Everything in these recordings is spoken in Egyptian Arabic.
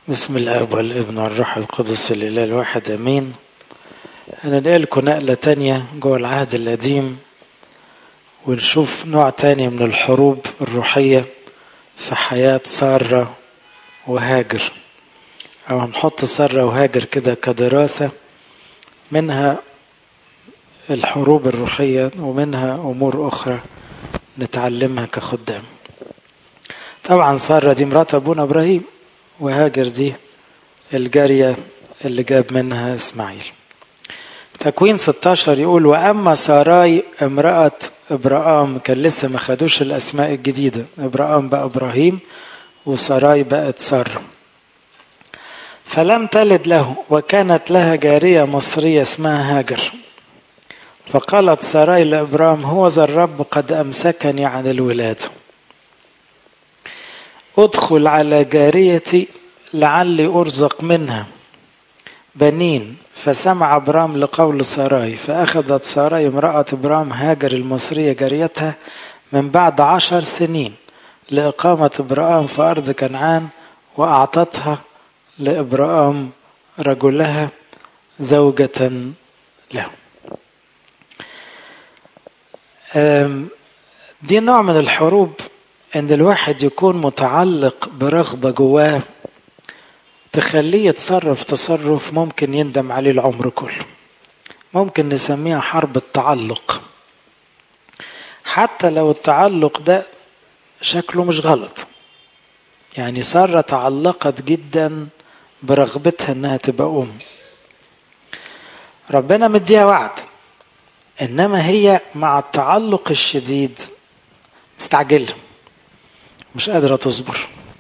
بسم الاب والابن والروح القدس الاله الواحد امين هننقلكم نقلة تانية جوه العهد القديم ونشوف نوع تاني من الحروب الروحية في حياة سارة وهاجر أو هنحط سارة وهاجر كده كدراسة منها الحروب الروحية ومنها أمور أخرى نتعلمها كخدام طبعا سارة دي مرات أبونا إبراهيم وهاجر دي الجارية اللي جاب منها إسماعيل تكوين 16 يقول وأما ساراي امرأة إبراهام كان لسه ما خدوش الأسماء الجديدة إبراهام بقى إبراهيم وساراي بقت سارة فلم تلد له وكانت لها جارية مصرية اسمها هاجر فقالت ساراي لإبرام هو ذا الرب قد أمسكني عن الولادة ادخل على جاريتي لعلي أرزق منها بنين فسمع أبرام لقول ساراي فأخذت ساراي امرأة إبرام هاجر المصرية جاريتها من بعد عشر سنين لإقامة إبرام في أرض كنعان وأعطتها لإبرام رجلها زوجة له دي نوع من الحروب ان الواحد يكون متعلق برغبه جواه تخليه يتصرف تصرف ممكن يندم عليه العمر كله ممكن نسميها حرب التعلق حتى لو التعلق ده شكله مش غلط يعني سارة تعلقت جدا برغبتها انها تبقى ام ربنا مديها وعد انما هي مع التعلق الشديد مستعجله مش قادره تصبر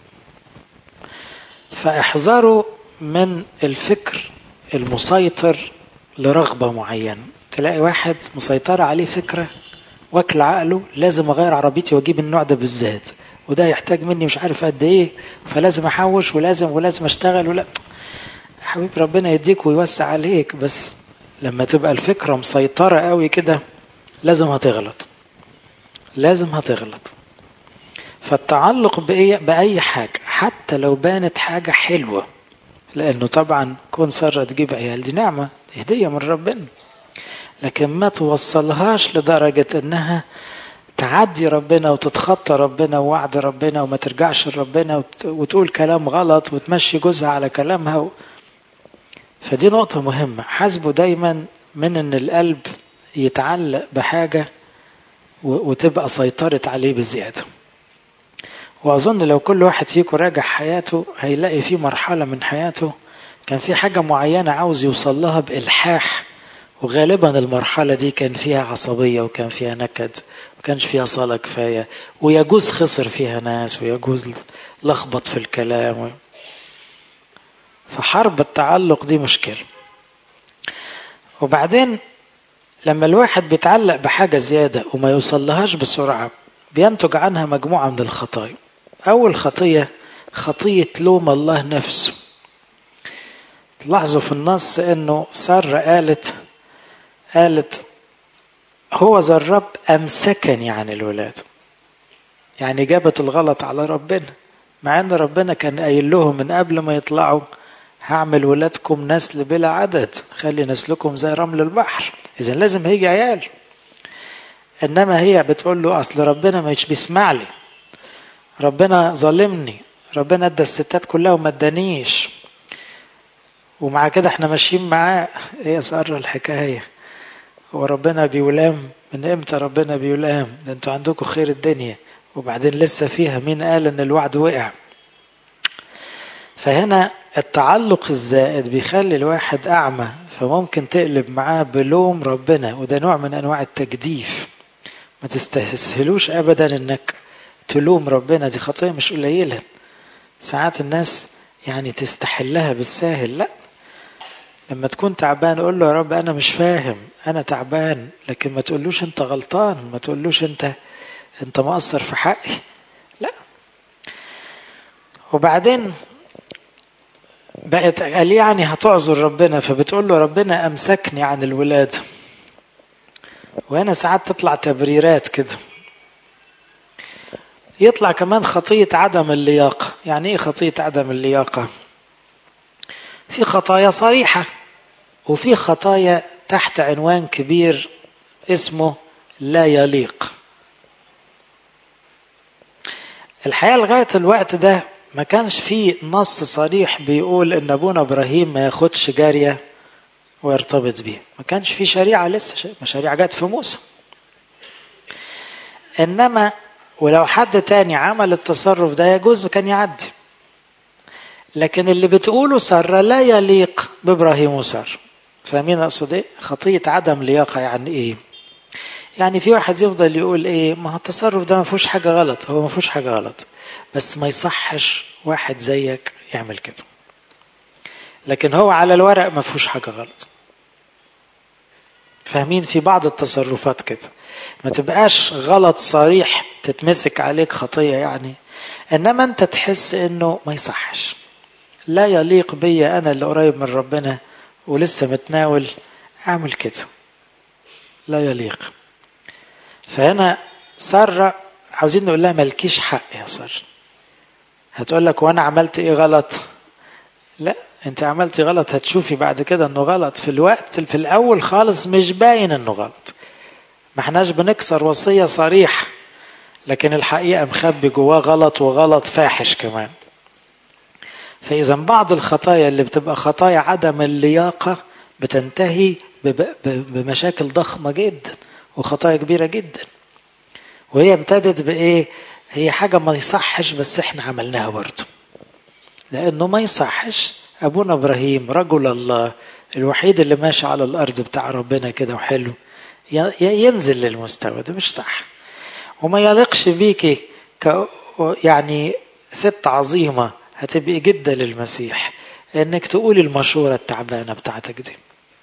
فاحذروا من الفكر المسيطر لرغبه معينه تلاقي واحد مسيطرة عليه فكرة واكل عقله لازم اغير عربيتي واجيب النوع ده بالذات وده يحتاج مني مش عارف قد ايه فلازم احوش ولازم ولازم اشتغل ولا حبيب ربنا يديك ويوسع عليك بس لما تبقى الفكرة مسيطرة قوي كده لازم هتغلط لازم هتغلط فالتعلق بأي, بأي حاجة حتى لو بانت حاجة حلوة لأنه طبعا كون سارة تجيب عيال دي نعمة هدية من ربنا لكن ما توصلهاش لدرجة انها تعدي ربنا وتتخطى ربنا ووعد ربنا وما ترجعش لربنا وتقول كلام غلط وتمشي جوزها على كلامها و... فدي نقطة مهمة حاسبوا دايما من ان القلب يتعلق بحاجة وتبقى سيطرت عليه بزيادة وأظن لو كل واحد فيكم راجع حياته هيلاقي في مرحلة من حياته كان في حاجة معينة عاوز يوصل لها بإلحاح وغالبا المرحلة دي كان فيها عصبية وكان فيها نكد وكانش فيها صلاة كفاية ويجوز خسر فيها ناس ويجوز لخبط في الكلام فحرب التعلق دي مشكلة وبعدين لما الواحد بيتعلق بحاجة زيادة وما يوصلهاش بسرعة بينتج عنها مجموعة من الخطايا أول خطية خطية لوم الله نفسه تلاحظوا في النص أنه سارة قالت قالت هو ذا الرب أمسكني عن الولاد يعني جابت الغلط على ربنا مع أن ربنا كان قايل لهم من قبل ما يطلعوا هعمل ولادكم نسل بلا عدد خلي نسلكم زي رمل البحر إذا لازم هيجي عيال إنما هي بتقول له أصل ربنا مش بيسمع لي ربنا ظالمني ربنا ادى الستات كلها وما ادانيش ومع كده احنا ماشيين معاه ايه سارة الحكايه هو ربنا بيلام من امتى ربنا بيلام ده انتوا عندكم خير الدنيا وبعدين لسه فيها مين قال ان الوعد وقع فهنا التعلق الزائد بيخلي الواحد اعمى فممكن تقلب معاه بلوم ربنا وده نوع من انواع التجديف ما تستسهلوش ابدا انك تلوم ربنا دي خطيه مش قليله ساعات الناس يعني تستحلها بالساهل لا لما تكون تعبان قول له يا رب انا مش فاهم انا تعبان لكن ما تقولوش انت غلطان ما تقولوش انت انت مقصر في حقي لا وبعدين بقت قال يعني هتعذر ربنا فبتقول له ربنا امسكني عن الولاده وهنا ساعات تطلع تبريرات كده يطلع كمان خطية عدم اللياقة يعني ايه خطية عدم اللياقة في خطايا صريحة وفي خطايا تحت عنوان كبير اسمه لا يليق الحقيقة لغاية الوقت ده ما كانش في نص صريح بيقول ان ابونا ابراهيم ما ياخدش جارية ويرتبط بيها ما كانش في شريعة لسه شريعة جت في موسى انما ولو حد تاني عمل التصرف ده يجوز كان يعدي لكن اللي بتقوله سارة لا يليق بإبراهيم وسارة فاهمين أقصد إيه؟ خطية عدم لياقة يعني إيه؟ يعني في واحد يفضل يقول إيه؟ ما هو التصرف ده ما فيهوش حاجة غلط، هو ما فيهوش حاجة غلط، بس ما يصحش واحد زيك يعمل كده. لكن هو على الورق ما فيهوش حاجة غلط. فاهمين في بعض التصرفات كده ما تبقاش غلط صريح تتمسك عليك خطية يعني إنما أنت تحس إنه ما يصحش لا يليق بي أنا اللي قريب من ربنا ولسه متناول أعمل كده لا يليق فهنا سارة عاوزين نقول لها مالكيش حق يا سارة هتقول لك وانا عملت ايه غلط لا انت عملتي غلط هتشوفي بعد كده انه غلط في الوقت في الاول خالص مش باين انه غلط ما احناش بنكسر وصية صريحة لكن الحقيقة مخبي جواه غلط وغلط فاحش كمان فإذا بعض الخطايا اللي بتبقى خطايا عدم اللياقة بتنتهي بمشاكل ضخمة جدا وخطايا كبيرة جدا وهي ابتدت بإيه؟ هي حاجة ما يصحش بس احنا عملناها برضه لأنه ما يصحش أبونا إبراهيم رجل الله الوحيد اللي ماشي على الأرض بتاع ربنا كده وحلو ينزل للمستوى ده مش صح وما يليقش بيكي ك يعني ست عظيمة هتبقي جدة للمسيح انك تقولي المشورة التعبانة بتاعتك دي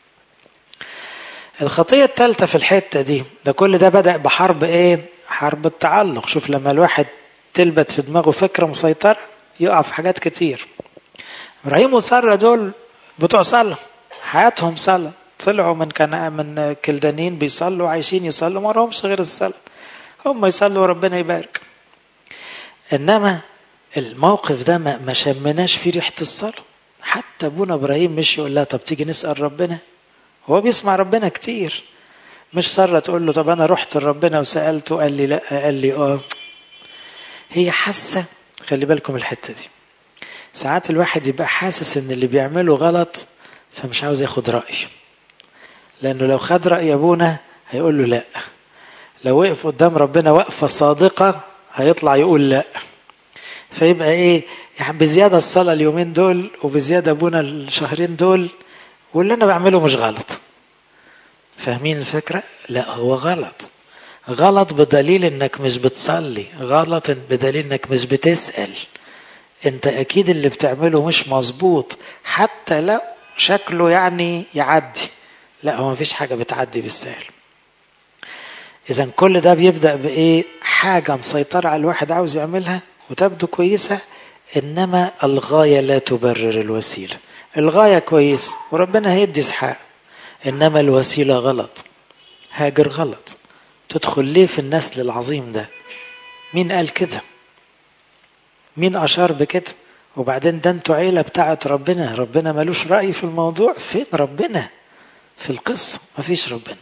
الخطية الثالثة في الحتة دي ده كل ده بدأ بحرب ايه حرب التعلق شوف لما الواحد تلبت في دماغه فكرة مسيطرة يقع في حاجات كتير ابراهيم وسارة دول بتوع صلاة حياتهم صلاة طلعوا من كان من كلدانين بيصلوا عايشين يصلوا ما لهمش غير الصلاة هم يصلوا وربنا يبارك انما الموقف ده ما, ما شمناش فيه ريحة الصلاة حتى ابونا ابراهيم مش يقول لها طب تيجي نسأل ربنا هو بيسمع ربنا كتير مش سارة تقول له طب انا رحت لربنا وسألته قال لي لا قال لي اه هي حاسة خلي بالكم الحتة دي ساعات الواحد يبقى حاسس ان اللي بيعمله غلط فمش عاوز ياخد رأي لانه لو خد رأي ابونا هيقول له لا لو وقف قدام ربنا وقفة صادقة هيطلع يقول لا فيبقى ايه يعني بزيادة الصلاة اليومين دول وبزيادة ابونا الشهرين دول واللي انا بعمله مش غلط فاهمين الفكرة؟ لا هو غلط غلط بدليل انك مش بتصلي غلط بدليل انك مش بتسأل انت اكيد اللي بتعمله مش مظبوط حتى لو شكله يعني يعدي لا هو مفيش حاجة بتعدي بالسهل اذا كل ده بيبدأ بايه حاجة مسيطرة على الواحد عاوز يعملها وتبدو كويسة انما الغاية لا تبرر الوسيلة الغاية كويس وربنا هيدي اسحاق انما الوسيلة غلط هاجر غلط تدخل ليه في النسل العظيم ده مين قال كده مين اشار بكده وبعدين ده انتوا عيلة بتاعت ربنا ربنا ملوش رأي في الموضوع فين ربنا في القصة مفيش ربنا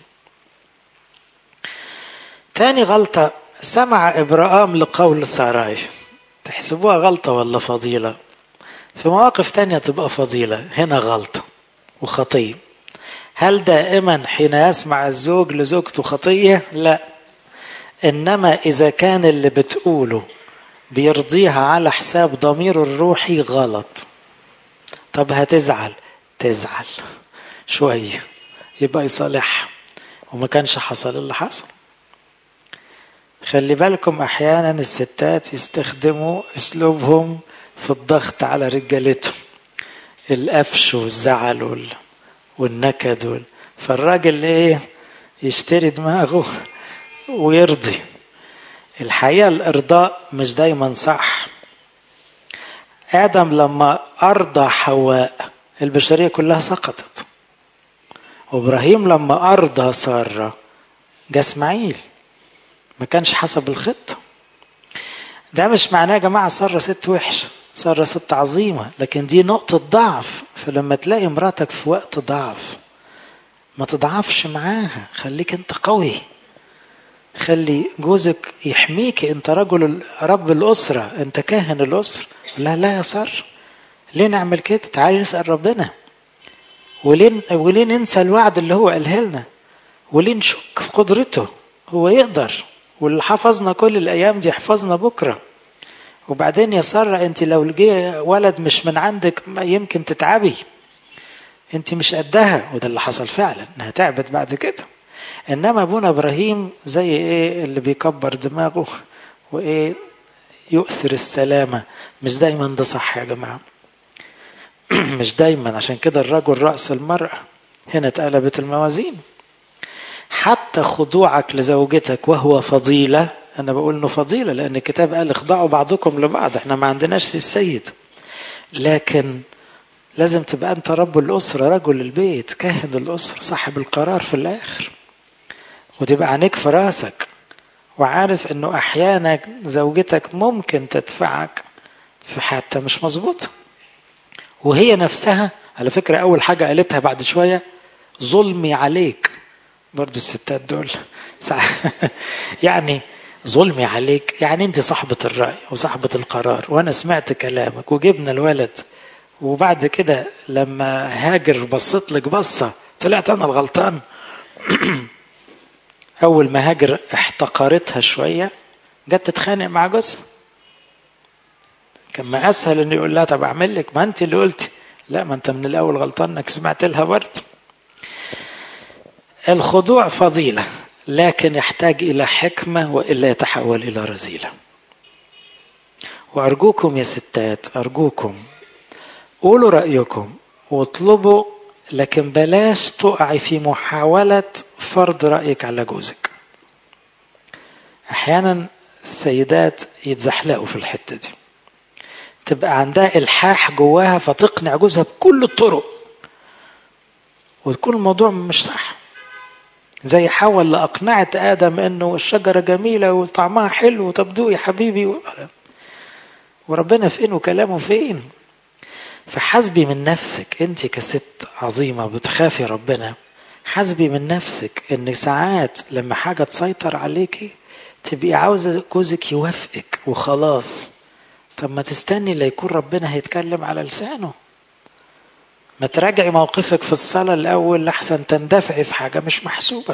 تاني غلطة سمع إبراهام لقول ساراي تحسبوها غلطة ولا فضيلة في مواقف تانية تبقى فضيلة هنا غلطة وخطية هل دائما حين يسمع الزوج لزوجته خطية لا إنما إذا كان اللي بتقوله بيرضيها على حساب ضميره الروحي غلط طب هتزعل تزعل شوية يبقى يصالحها وما كانش حصل اللي حصل خلي بالكم احيانا الستات يستخدموا اسلوبهم في الضغط على رجالتهم القفش والزعل وال... والنكد وال... فالراجل ايه يشتري دماغه ويرضي الحقيقه الارضاء مش دايما صح ادم لما ارضى حواء البشريه كلها سقطت وابراهيم لما ارضى ساره جه اسماعيل ما كانش حسب الخطه ده مش معناه يا جماعه ساره ست وحش سارة ست عظيمة لكن دي نقطة ضعف فلما تلاقي مراتك في وقت ضعف ما تضعفش معاها خليك انت قوي خلي جوزك يحميك انت رجل رب الأسرة انت كاهن الأسرة لا لا يا سارة ليه نعمل كده تعالي نسأل ربنا وليه وليه ننسى الوعد اللي هو قاله لنا وليه نشك في قدرته هو يقدر واللي حفظنا كل الايام دي حفظنا بكره وبعدين يا ساره انت لو جه ولد مش من عندك يمكن تتعبي انت مش قدها وده اللي حصل فعلا انها تعبت بعد كده انما ابونا ابراهيم زي ايه اللي بيكبر دماغه وايه يؤثر السلامه مش دايما ده صح يا جماعه مش دايما عشان كده الرجل راس المراه هنا اتقلبت الموازين حتى خضوعك لزوجتك وهو فضيلة أنا بقول إنه فضيلة لأن الكتاب قال اخضعوا بعضكم لبعض إحنا ما عندناش السيد لكن لازم تبقى أنت رب الأسرة رجل البيت كاهن الأسرة صاحب القرار في الآخر وتبقى عينيك في راسك وعارف إنه أحيانا زوجتك ممكن تدفعك في حتة مش مظبوطة وهي نفسها على فكرة أول حاجة قالتها بعد شوية ظلمي عليك برضو الستات دول يعني ظلمي عليك يعني انت صاحبة الرأي وصاحبة القرار وانا سمعت كلامك وجبنا الولد وبعد كده لما هاجر بصيت لك بصة طلعت انا الغلطان اول ما هاجر احتقرتها شوية جت تتخانق مع جوزها كان ما اسهل انه يقول لها طب اعمل لك ما انت اللي قلتي لا ما انت من الاول غلطان انك سمعت لها برضه الخضوع فضيلة لكن يحتاج إلى حكمة وإلا يتحول إلى رذيلة وأرجوكم يا ستات أرجوكم قولوا رأيكم واطلبوا لكن بلاش تقعي في محاولة فرض رأيك على جوزك أحيانا السيدات يتزحلقوا في الحتة دي تبقى عندها إلحاح جواها فتقنع جوزها بكل الطرق وتكون الموضوع مش صح زي حواء اللي أقنعت آدم إنه الشجرة جميلة وطعمها حلو طب دوق يا حبيبي و... وربنا فين وكلامه فين فحسبي من نفسك أنت كست عظيمة بتخافي ربنا حسبي من نفسك إن ساعات لما حاجة تسيطر عليكي تبقي عاوزة جوزك يوافقك وخلاص طب ما تستني ليكون ربنا هيتكلم على لسانه ما تراجعي موقفك في الصلاة الأول لحسن تندفعي في حاجة مش محسوبة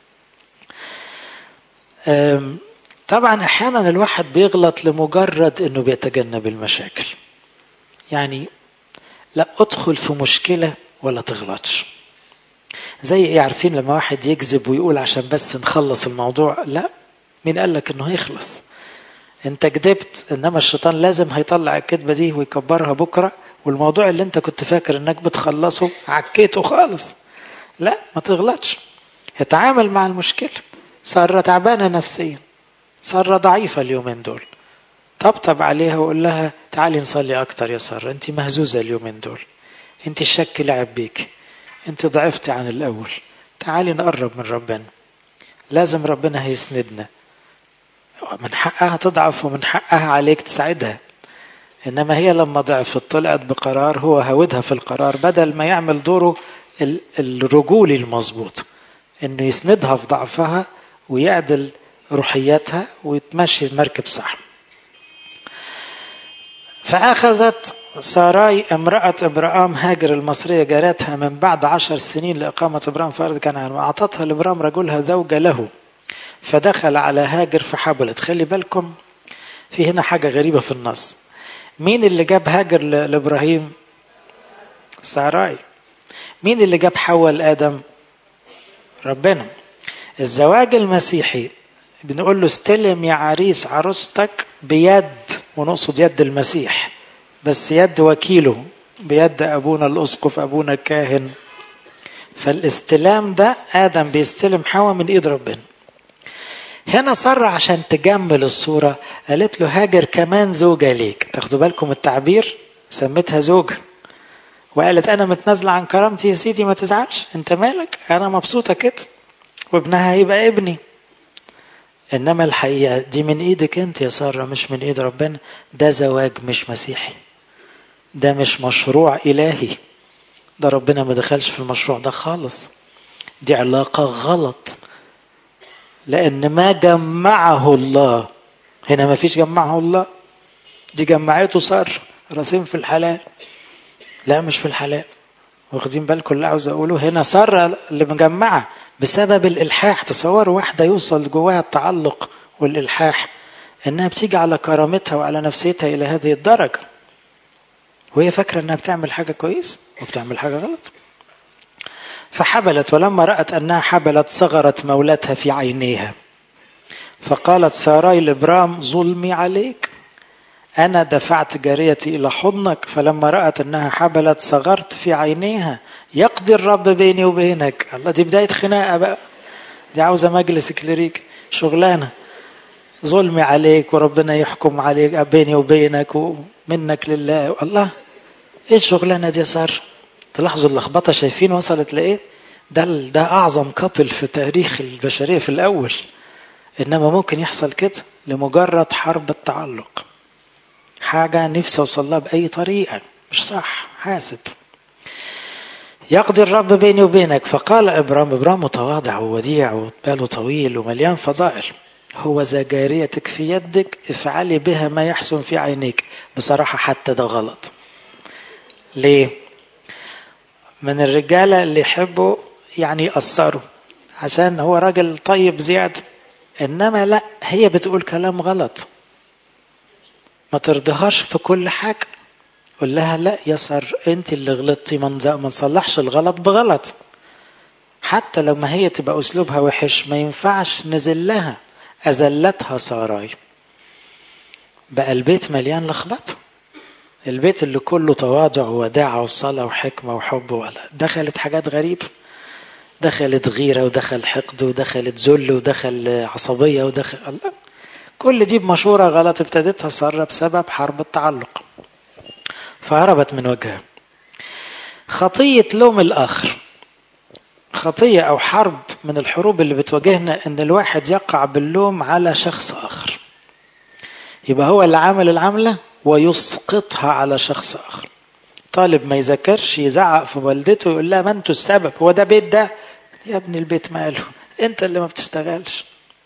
طبعا أحيانا الواحد بيغلط لمجرد أنه بيتجنب المشاكل يعني لا أدخل في مشكلة ولا تغلطش زي ايه عارفين لما واحد يكذب ويقول عشان بس نخلص الموضوع لا مين قال لك انه هيخلص انت كذبت انما الشيطان لازم هيطلع الكذبه دي ويكبرها بكره والموضوع اللي انت كنت فاكر انك بتخلصه عكيته خالص لا ما تغلطش اتعامل مع المشكلة سارة تعبانة نفسيا سارة ضعيفة اليومين دول طبطب عليها وقول لها تعالي نصلي أكتر يا سارة أنت مهزوزة اليومين دول أنت الشك لعب بيك أنت ضعفتي عن الأول تعالي نقرب من ربنا لازم ربنا هيسندنا من حقها تضعف ومن حقها عليك تساعدها انما هي لما ضعفت طلعت بقرار هو هودها في القرار بدل ما يعمل دوره الرجولي المظبوط انه يسندها في ضعفها ويعدل روحياتها ويتمشي المركب صح فأخذت ساراي امرأة إبرام هاجر المصرية جارتها من بعد عشر سنين لإقامة إبرام في أرض كنعان وأعطتها لإبرام رجلها زوجة له فدخل على هاجر فحبلت خلي بالكم في هنا حاجة غريبة في النص مين اللي جاب هاجر لابراهيم ساراي مين اللي جاب حواء لادم ربنا الزواج المسيحي بنقول له استلم يا عريس عروستك بيد ونقصد يد المسيح بس يد وكيله بيد ابونا الاسقف ابونا الكاهن فالاستلام ده ادم بيستلم حواء من ايد ربنا هنا صر عشان تجمل الصورة قالت له هاجر كمان زوجة ليك تاخدوا بالكم التعبير سميتها زوجة وقالت أنا متنازلة عن كرامتي يا سيدي ما تزعلش أنت مالك أنا مبسوطة كده وابنها هيبقى ابني إنما الحقيقة دي من إيدك أنت يا سارة مش من إيد ربنا ده زواج مش مسيحي ده مش مشروع إلهي ده ربنا ما دخلش في المشروع ده خالص دي علاقة غلط لأن ما جمعه الله هنا ما فيش جمعه الله دي جمعته صار راسين في الحلال لا مش في الحلال واخدين بالكم اللي عاوز اقوله هنا صار اللي مجمعه بسبب الالحاح تصوروا واحده يوصل جواها التعلق والالحاح انها بتيجي على كرامتها وعلى نفسيتها الى هذه الدرجه وهي فاكره انها بتعمل حاجه كويس وبتعمل حاجه غلط فحبلت ولما رأت أنها حبلت صغرت مولاتها في عينيها فقالت ساراي لإبرام ظلمي عليك أنا دفعت جاريتي إلى حضنك فلما رأت أنها حبلت صغرت في عينيها يقضي الرب بيني وبينك الله دي بداية خناقة بقى دي عاوزة مجلس كليريك شغلانة ظلمي عليك وربنا يحكم عليك بيني وبينك ومنك لله الله ايه الشغلانة دي صار تلاحظوا اللخبطه شايفين وصلت لايه ده ده اعظم كابل في تاريخ البشريه في الاول انما ممكن يحصل كده لمجرد حرب التعلق حاجه نفسي اوصل لها باي طريقه مش صح حاسب يقضي الرب بيني وبينك فقال ابرام ابرام متواضع ووديع وباله طويل ومليان فضائل هو ذا جاريتك في يدك افعلي بها ما يحسن في عينيك بصراحه حتى ده غلط ليه من الرجالة اللي يحبوا يعني يأثروا عشان هو راجل طيب زيادة إنما لا هي بتقول كلام غلط ما ترضيهاش في كل حاجة قول لها لا يا سر انت اللي غلطتي ما نصلحش الغلط بغلط حتى لما هي تبقى اسلوبها وحش ما ينفعش نزل لها اذلتها ساراي بقى البيت مليان لخبطه البيت اللي كله تواضع ووداعة وصلاة وحكمة وحب ولا دخلت حاجات غريبة دخلت غيرة ودخل حقد ودخلت ذل ودخل عصبية ودخل الله كل دي بمشورة غلط ابتدتها سارة بسبب حرب التعلق فهربت من وجهها خطية لوم الآخر خطية أو حرب من الحروب اللي بتواجهنا إن الواحد يقع باللوم على شخص آخر يبقى هو اللي عمل العملة ويسقطها على شخص آخر طالب ما يذاكرش يزعق في والدته يقول لها ما انتوا السبب هو ده بيت ده يا ابن البيت ماله انت اللي ما بتشتغلش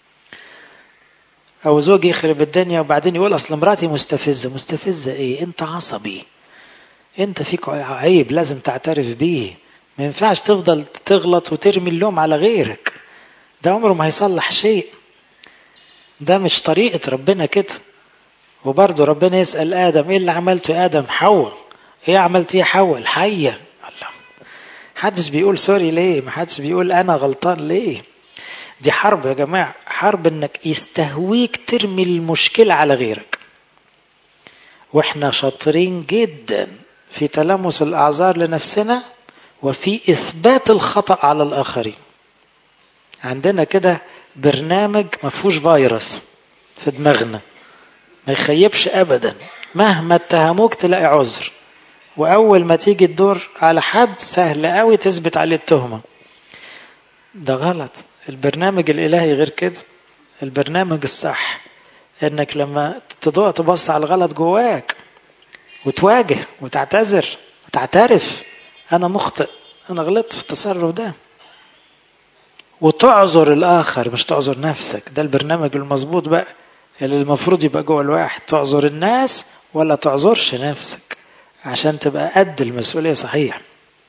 او زوج يخرب الدنيا وبعدين يقول اصل مراتي مستفزه مستفزه ايه انت عصبي انت فيك عيب لازم تعترف بيه ما ينفعش تفضل تغلط وترمي اللوم على غيرك ده عمره ما هيصلح شيء ده مش طريقه ربنا كده وبرضه ربنا يسأل آدم إيه اللي عملته يا آدم حواء إيه عملت إيه حواء الحية الله محدش بيقول سوري ليه محدش بيقول أنا غلطان ليه دي حرب يا جماعة حرب إنك يستهويك ترمي المشكلة على غيرك وإحنا شاطرين جدا في تلمس الأعذار لنفسنا وفي إثبات الخطأ على الآخرين عندنا كده برنامج ما فيهوش فيروس في دماغنا ما يخيبش ابدا مهما اتهموك تلاقي عذر واول ما تيجي الدور على حد سهل قوي تثبت عليه التهمه ده غلط البرنامج الالهي غير كده البرنامج الصح انك لما تدوق تبص على الغلط جواك وتواجه وتعتذر وتعترف انا مخطئ انا غلطت في التصرف ده وتعذر الاخر مش تعذر نفسك ده البرنامج المظبوط بقى اللي المفروض يبقى جوه الواحد تعذر الناس ولا تعذرش نفسك عشان تبقى قد المسؤولية صحيح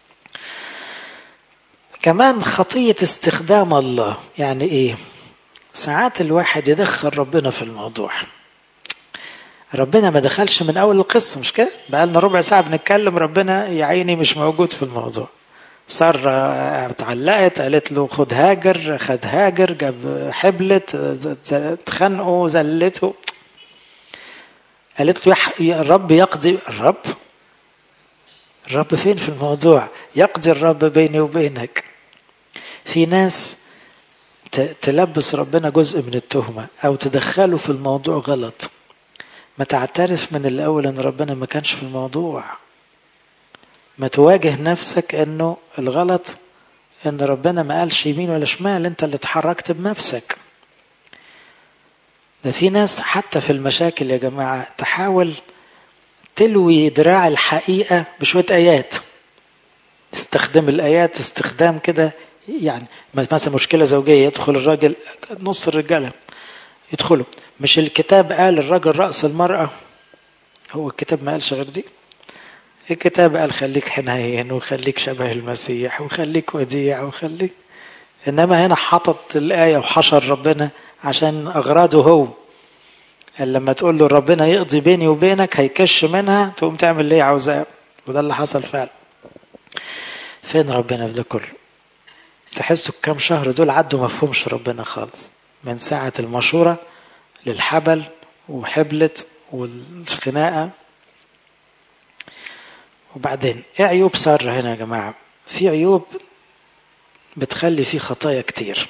كمان خطية استخدام الله يعني ايه ساعات الواحد يدخل ربنا في الموضوع ربنا ما دخلش من اول القصة مش كده بقى لنا ربع ساعة بنتكلم ربنا يا عيني مش موجود في الموضوع صار اتعلقت قالت له خد هاجر خد هاجر جاب حبلت اتخانقوا زلته قالت له يا الرب يقضي الرب الرب فين في الموضوع يقضي الرب بيني وبينك في ناس تلبس ربنا جزء من التهمة أو تدخله في الموضوع غلط ما تعترف من الأول أن ربنا ما كانش في الموضوع ما تواجه نفسك أنه الغلط أن ربنا ما قالش يمين ولا شمال أنت اللي اتحركت بنفسك ده في ناس حتى في المشاكل يا جماعة تحاول تلوي دراع الحقيقة بشوية آيات تستخدم الآيات استخدام كده يعني مثلا مشكلة زوجية يدخل الراجل نص الرجالة يدخلوا مش الكتاب قال الراجل رأس المرأة هو الكتاب ما قالش غير دي الكتاب قال خليك حنين وخليك شبه المسيح وخليك وديع وخليك انما هنا حطت الايه وحشر ربنا عشان اغراضه هو لما تقول له ربنا يقضي بيني وبينك هيكش منها تقوم تعمل اللي هي عاوزاه وده اللي حصل فعلا فين ربنا في ده كله تحسوا الكام شهر دول عدوا مفهومش ربنا خالص من ساعة المشورة للحبل وحبلت والخناقة وبعدين ايه عيوب سارة هنا يا جماعة في عيوب بتخلي فيه خطايا كتير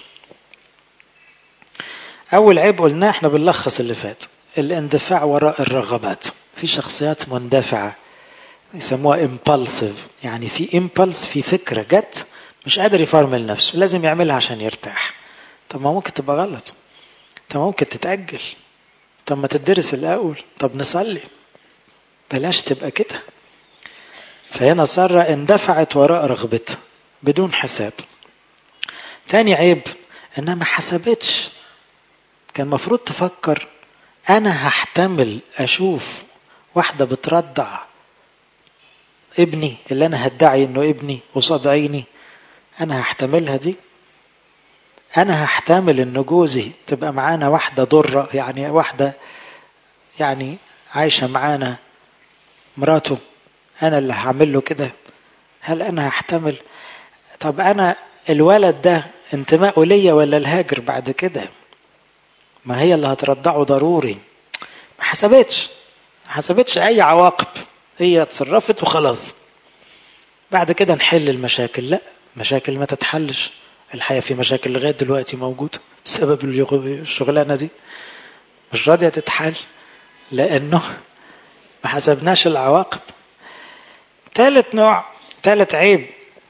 أول عيب قلناه احنا بنلخص اللي فات الاندفاع وراء الرغبات في شخصيات مندفعة يسموها impulsive يعني في impulse في فكرة جت مش قادر يفرمل نفسه لازم يعملها عشان يرتاح طب ما ممكن تبقى غلط طب ممكن تتأجل طب ما تدرس الأول طب نصلي بلاش تبقى كده فهنا سارة اندفعت وراء رغبتها بدون حساب تاني عيب انها ما حسبتش كان المفروض تفكر انا هحتمل اشوف واحدة بترضع ابني اللي انا هدعي انه ابني قصاد عيني انا هحتملها دي انا هحتمل ان جوزي تبقى معانا واحدة ضرة يعني واحدة يعني عايشة معانا مراته انا اللي هعمل له كده هل انا هحتمل طب انا الولد ده انتمائه ليا ولا الهاجر بعد كده ما هي اللي هترضعه ضروري ما حسبتش ما حسبتش اي عواقب هي اتصرفت وخلاص بعد كده نحل المشاكل لا مشاكل ما تتحلش الحياة في مشاكل لغاية دلوقتي موجودة بسبب الشغلانة دي مش راضية تتحل لأنه ما حسبناش العواقب ثالث نوع ثالث عيب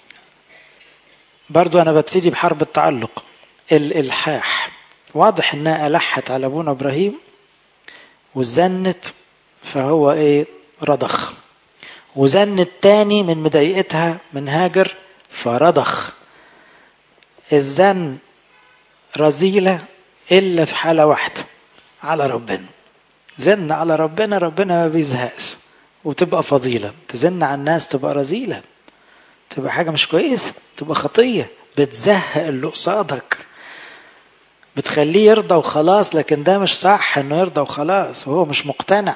برضو أنا ببتدي بحرب التعلق الإلحاح واضح إنها ألحت على أبونا إبراهيم وزنت فهو إيه رضخ وزنت تاني من مضايقتها من هاجر فرضخ الزن رذيلة إلا في حالة واحدة على ربنا زن على ربنا ربنا ما بيزهقش وتبقى فضيلة تزن على الناس تبقى رذيلة تبقى حاجة مش كويسة تبقى خطية بتزهق اللي قصادك بتخليه يرضى وخلاص لكن ده مش صح انه يرضى وخلاص وهو مش مقتنع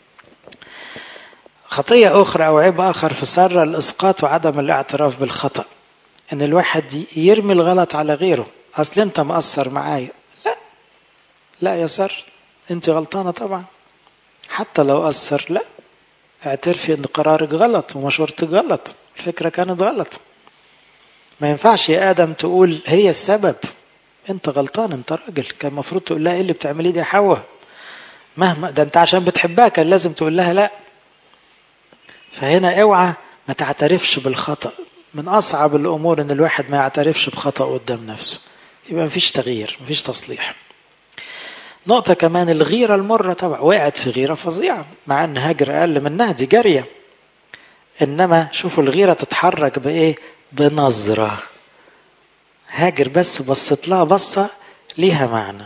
خطية أخرى أو عيب آخر في سارة الإسقاط وعدم الاعتراف بالخطأ إن الواحد يرمي الغلط على غيره أصل أنت مقصر معايا لا لا يا سار أنت غلطانة طبعا حتى لو قصر لا اعترفي ان قرارك غلط ومشورتك غلط الفكرة كانت غلط ما ينفعش يا آدم تقول هي السبب انت غلطان انت راجل كان المفروض تقول لها ايه اللي بتعمليه دي يا حواء مهما ده انت عشان بتحبها كان لازم تقول لها لا فهنا اوعى ما تعترفش بالخطأ من أصعب الأمور إن الواحد ما يعترفش بخطأ قدام نفسه يبقى مفيش تغيير مفيش تصليح نقطة كمان الغيرة المرة طبعا وقعت في غيرة فظيعة مع إن هاجر أقل منها دي جارية إنما شوفوا الغيرة تتحرك بإيه بنظرة هاجر بس بصت لها بصة ليها معنى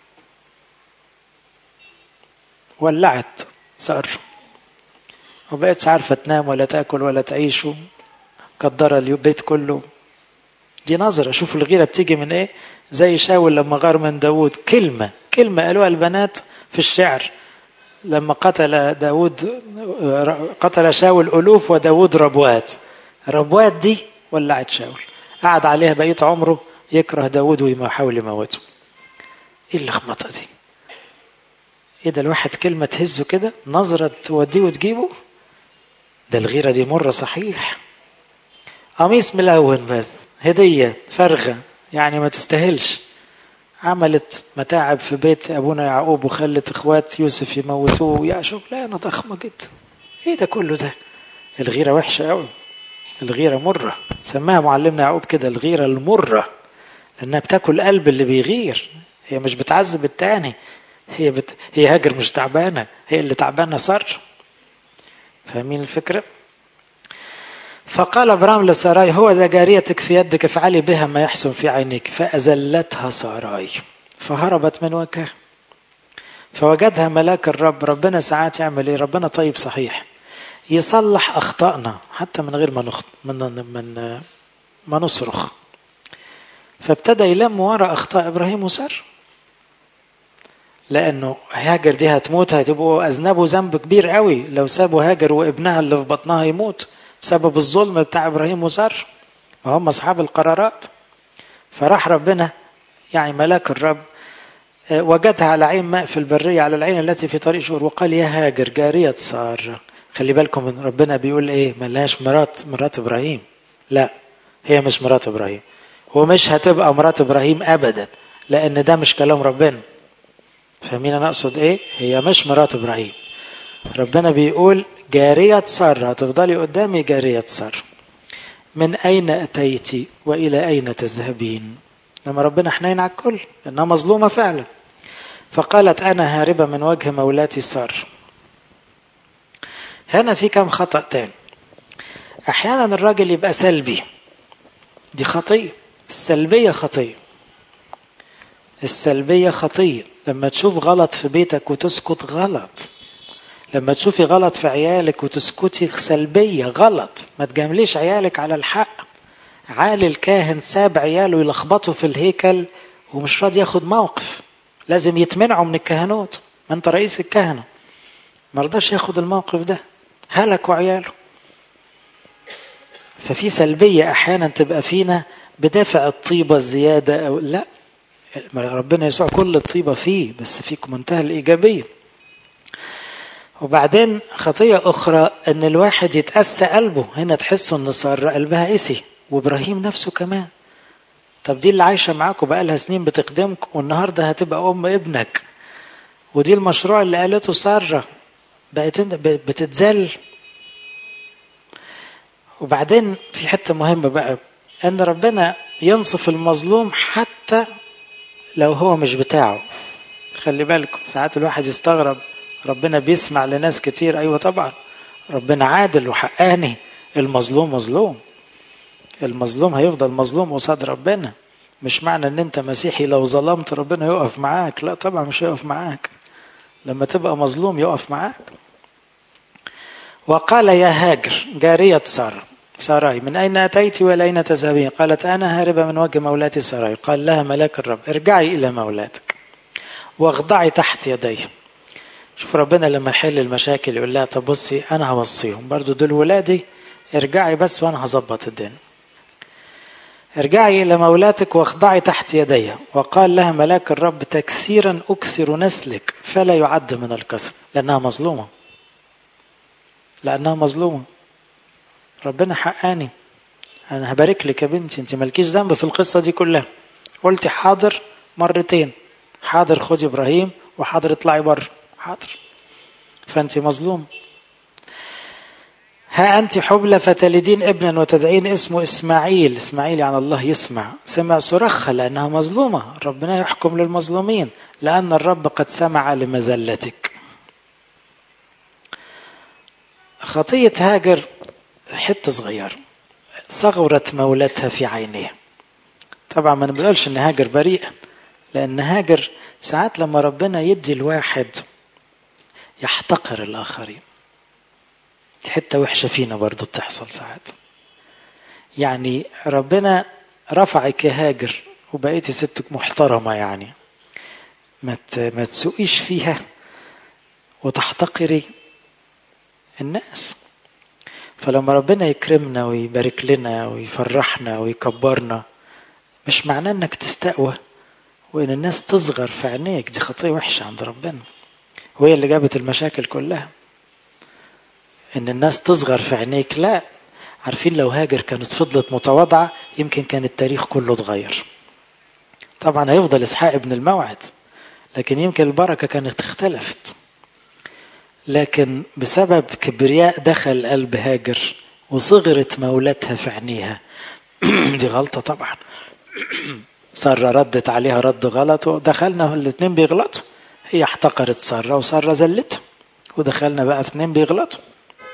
ولعت صار وبقتش عارفة تنام ولا تاكل ولا تعيش قدر البيت كله دي نظرة شوف الغيرة بتيجي من ايه زي شاول لما غار من داود كلمة كلمة قالوها البنات في الشعر لما قتل داود قتل شاول ألوف وداود ربوات ربوات دي ولعت شاول قعد عليها بقية عمره يكره داود ويحاول يموته ايه اللخبطة دي ايه ده الواحد كلمة تهزه كده نظرة توديه وتجيبه ده الغيرة دي مرة صحيح قميص ملون بس هدية فرغة يعني ما تستاهلش عملت متاعب في بيت ابونا يعقوب وخلت اخوات يوسف يموتوه يا شغلانه ضخمه جدا ايه ده كله ده الغيره وحشه قوي الغيره مره سماها معلمنا يعقوب كده الغيره المره لانها بتاكل قلب اللي بيغير هي مش بتعذب التاني هي بت... هي هاجر مش تعبانه هي اللي تعبانه صار فاهمين الفكرة فقال ابرام لساراي هو ذا جاريتك في يدك افعلي بها ما يحسن في عينك فأزلتها ساراي فهربت من وجهه فوجدها ملاك الرب ربنا ساعات يعمل ايه ربنا طيب صحيح يصلح اخطائنا حتى من غير ما نخط من من ما نصرخ فابتدى يلم ورا اخطاء ابراهيم وسار لانه هاجر دي هتموت هتبقوا اذنبوا ذنب كبير قوي لو سابوا هاجر وابنها اللي في بطنها يموت بسبب الظلم بتاع ابراهيم وسار وهم اصحاب القرارات فراح ربنا يعني ملاك الرب وجدها على عين ماء في البرية على العين التي في طريق شهور وقال يا هاجر جارية سارة خلي بالكم من ربنا بيقول ايه ملهاش مرات مرات ابراهيم لا هي مش مرات ابراهيم ومش هتبقى مرات ابراهيم ابدا لان ده مش كلام ربنا فاهمين انا اقصد ايه هي مش مرات ابراهيم ربنا بيقول جارية سارة هتفضلي قدامي جارية سارة من أين أتيت وإلى أين تذهبين لما ربنا حنين على الكل لأنها مظلومة فعلا فقالت أنا هاربة من وجه مولاتي سار هنا في كم خطأ تاني أحيانا الراجل يبقى سلبي دي خطية السلبية خطية السلبية خطية لما تشوف غلط في بيتك وتسكت غلط لما تشوفي غلط في عيالك وتسكتي سلبية غلط ما تجامليش عيالك على الحق عالي الكاهن ساب عياله يلخبطوا في الهيكل ومش راضي ياخد موقف لازم يتمنعوا من الكهنوت ما انت رئيس الكهنة ما رضاش ياخد الموقف ده هلكوا عياله ففي سلبية أحيانا تبقى فينا بدافع الطيبة الزيادة أو لا ربنا يسوع كل الطيبة فيه بس فيك منتهى الإيجابية وبعدين خطية أخرى أن الواحد يتأسى قلبه هنا تحسوا أن صار قلبها قسي وإبراهيم نفسه كمان طب دي اللي عايشة معاكم بقالها سنين بتخدمك والنهاردة هتبقى أم ابنك ودي المشروع اللي قالته سارة بقت بتتذل وبعدين في حتة مهمة بقى أن ربنا ينصف المظلوم حتى لو هو مش بتاعه خلي بالكم ساعات الواحد يستغرب ربنا بيسمع لناس كتير أيوة طبعا ربنا عادل وحقاني المظلوم مظلوم المظلوم هيفضل مظلوم قصاد ربنا مش معنى ان انت مسيحي لو ظلمت ربنا يقف معاك لا طبعا مش هيقف معاك لما تبقى مظلوم يقف معاك وقال يا هاجر جارية سارة ساراي من أين أتيت وإلى أين تذهبين قالت أنا هاربة من وجه مولاتي ساراي قال لها ملاك الرب ارجعي إلى مولاتك واخضعي تحت يدي شوف ربنا لما يحل المشاكل يقول لها طب بصي أنا هوصيهم برضو دول ولادي ارجعي بس وأنا هظبط الدنيا ارجعي إلى مولاتك واخضعي تحت يدي وقال لها ملاك الرب تكثيرا أكثر نسلك فلا يعد من الكسر لأنها مظلومة لأنها مظلومة ربنا حقاني أنا هبارك لك يا بنتي أنت مالكيش ذنب في القصة دي كلها قلتي حاضر مرتين حاضر خدي إبراهيم وحاضر اطلعي بره حاضر فأنت مظلوم ها أنت حبلى فتلدين ابنا وتدعين اسمه إسماعيل إسماعيل يعني الله يسمع سمع صرخها لأنها مظلومة ربنا يحكم للمظلومين لأن الرب قد سمع لمزلتك خطية هاجر حتة صغيرة صغرت مولتها في عينيه طبعا ما بنقولش ان هاجر بريئة لان هاجر ساعات لما ربنا يدي الواحد يحتقر الاخرين دي حتة وحشة فينا برضو بتحصل ساعات يعني ربنا رفعك يا هاجر وبقيتي ستك محترمة يعني ما ما تسوقيش فيها وتحتقري الناس فلما ربنا يكرمنا ويبارك لنا ويفرحنا ويكبرنا مش معناه انك تستقوى وان الناس تصغر في عينيك دي خطيه وحشه عند ربنا وهي اللي جابت المشاكل كلها ان الناس تصغر في عينيك لا عارفين لو هاجر كانت فضلت متواضعه يمكن كان التاريخ كله اتغير طبعا هيفضل اسحاق ابن الموعد لكن يمكن البركه كانت اختلفت لكن بسبب كبرياء دخل قلب هاجر وصغرت مولتها في عينيها دي غلطة طبعا سارة ردت عليها رد غلط ودخلنا الاثنين بيغلطوا هي احتقرت سارة وسارة زلتها ودخلنا بقى اثنين بيغلطوا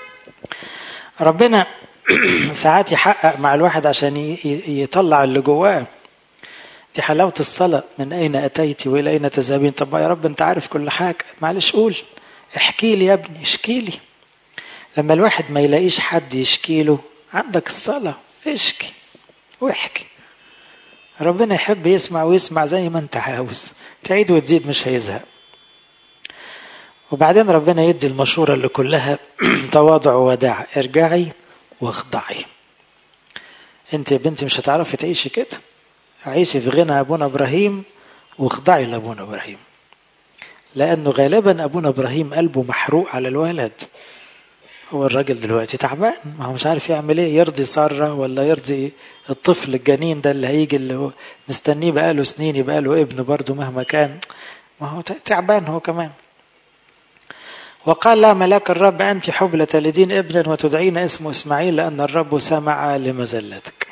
ربنا ساعات يحقق مع الواحد عشان يطلع اللي جواه دي حلاوة الصلاة من أين أتيت وإلى أين تذهبين طب يا رب أنت عارف كل حاجة معلش قول احكي لي يا ابني اشكي لي لما الواحد ما يلاقيش حد يشكي له عندك الصلاة اشكي واحكي ربنا يحب يسمع ويسمع زي ما انت عاوز تعيد وتزيد مش هيزهق وبعدين ربنا يدي المشورة اللي كلها تواضع ووداع ارجعي واخضعي انت يا بنتي مش هتعرفي تعيشي كده عيشي في غنى ابونا ابراهيم واخضعي لابونا ابراهيم لانه غالبا ابونا ابراهيم قلبه محروق على الولد هو الراجل دلوقتي تعبان ما هو مش عارف يعمل ايه يرضي ساره ولا يرضي الطفل الجنين ده اللي هيجي اللي هو مستنيه بقاله سنين يبقى له ابن برضه مهما كان ما هو تعبان هو كمان وقال لا ملاك الرب أنت حبلى تلدين ابنا وتدعين اسمه إسماعيل لأن الرب سمع لمزلتك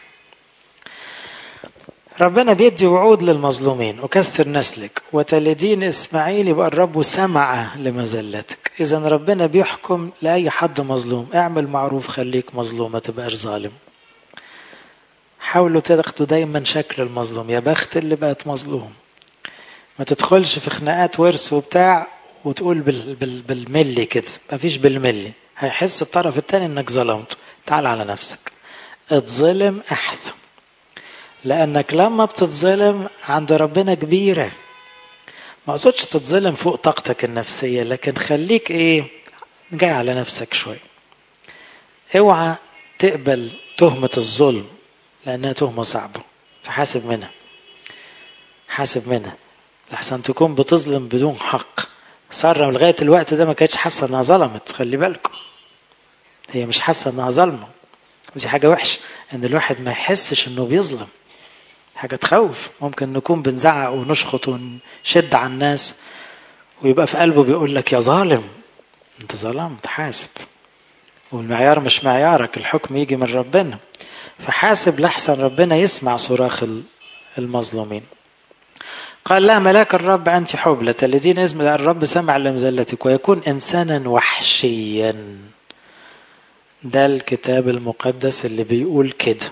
ربنا بيدي وعود للمظلومين وكسر نسلك وتلدين إسماعيل يبقى الرب سمع لمزلتك إذا ربنا بيحكم لأي حد مظلوم اعمل معروف خليك مظلوم ما تبقاش ظالم حاولوا تاخدوا دايما شكل المظلوم يا بخت اللي بقت مظلوم ما تدخلش في خناقات ورث وبتاع وتقول بال بال بالملي كده ما فيش بالملي هيحس الطرف الثاني انك ظلمته تعال على نفسك اتظلم احسن لانك لما بتتظلم عند ربنا كبيره ما اقصدش تتظلم فوق طاقتك النفسيه لكن خليك ايه جاي على نفسك شويه اوعى تقبل تهمه الظلم لانها تهمه صعبه فحاسب منها حاسب منها لحسن تكون بتظلم بدون حق سارة لغاية الوقت ده ما كانتش حاسة انها ظلمت خلي بالكم هي مش حاسة انها ظلمة ودي حاجة وحشة ان الواحد ما يحسش انه بيظلم حاجة تخوف ممكن نكون بنزعق ونشخط ونشد على الناس ويبقى في قلبه بيقول لك يا ظالم انت ظلمت حاسب والمعيار مش معيارك الحكم يجي من ربنا فحاسب لحسن ربنا يسمع صراخ المظلومين قال لا ملاك الرب أنت حبلة الذين اسم الرب سمع لمزلتك ويكون إنسانا وحشيا ده الكتاب المقدس اللي بيقول كده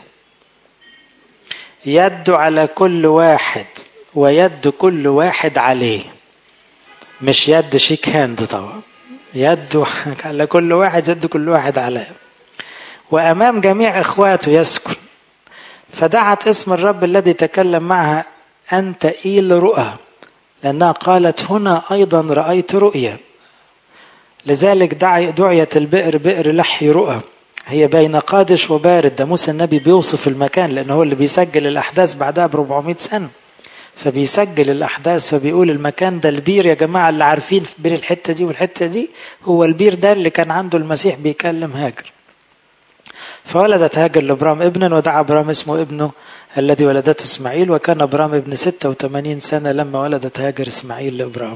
يد على كل واحد ويد كل واحد عليه مش يد شيك هاند طبعا يد على كل واحد يد كل واحد عليه وأمام جميع إخواته يسكن فدعت اسم الرب الذي تكلم معها أنت إيل رؤى لأنها قالت هنا أيضا رأيت رؤيا لذلك دعي دعيت البئر بئر لحي رؤى هي بين قادش وبارد ده موسى النبي بيوصف المكان لأنه هو اللي بيسجل الأحداث بعدها ب 400 سنة فبيسجل الأحداث فبيقول المكان ده البير يا جماعة اللي عارفين بين الحتة دي والحتة دي هو البير ده اللي كان عنده المسيح بيكلم هاجر فولدت هاجر لابرام ابنا ودعا ابرام اسمه ابنه الذي ولدته اسماعيل وكان ابرام ابن 86 سنة لما ولدت هاجر اسماعيل لابرام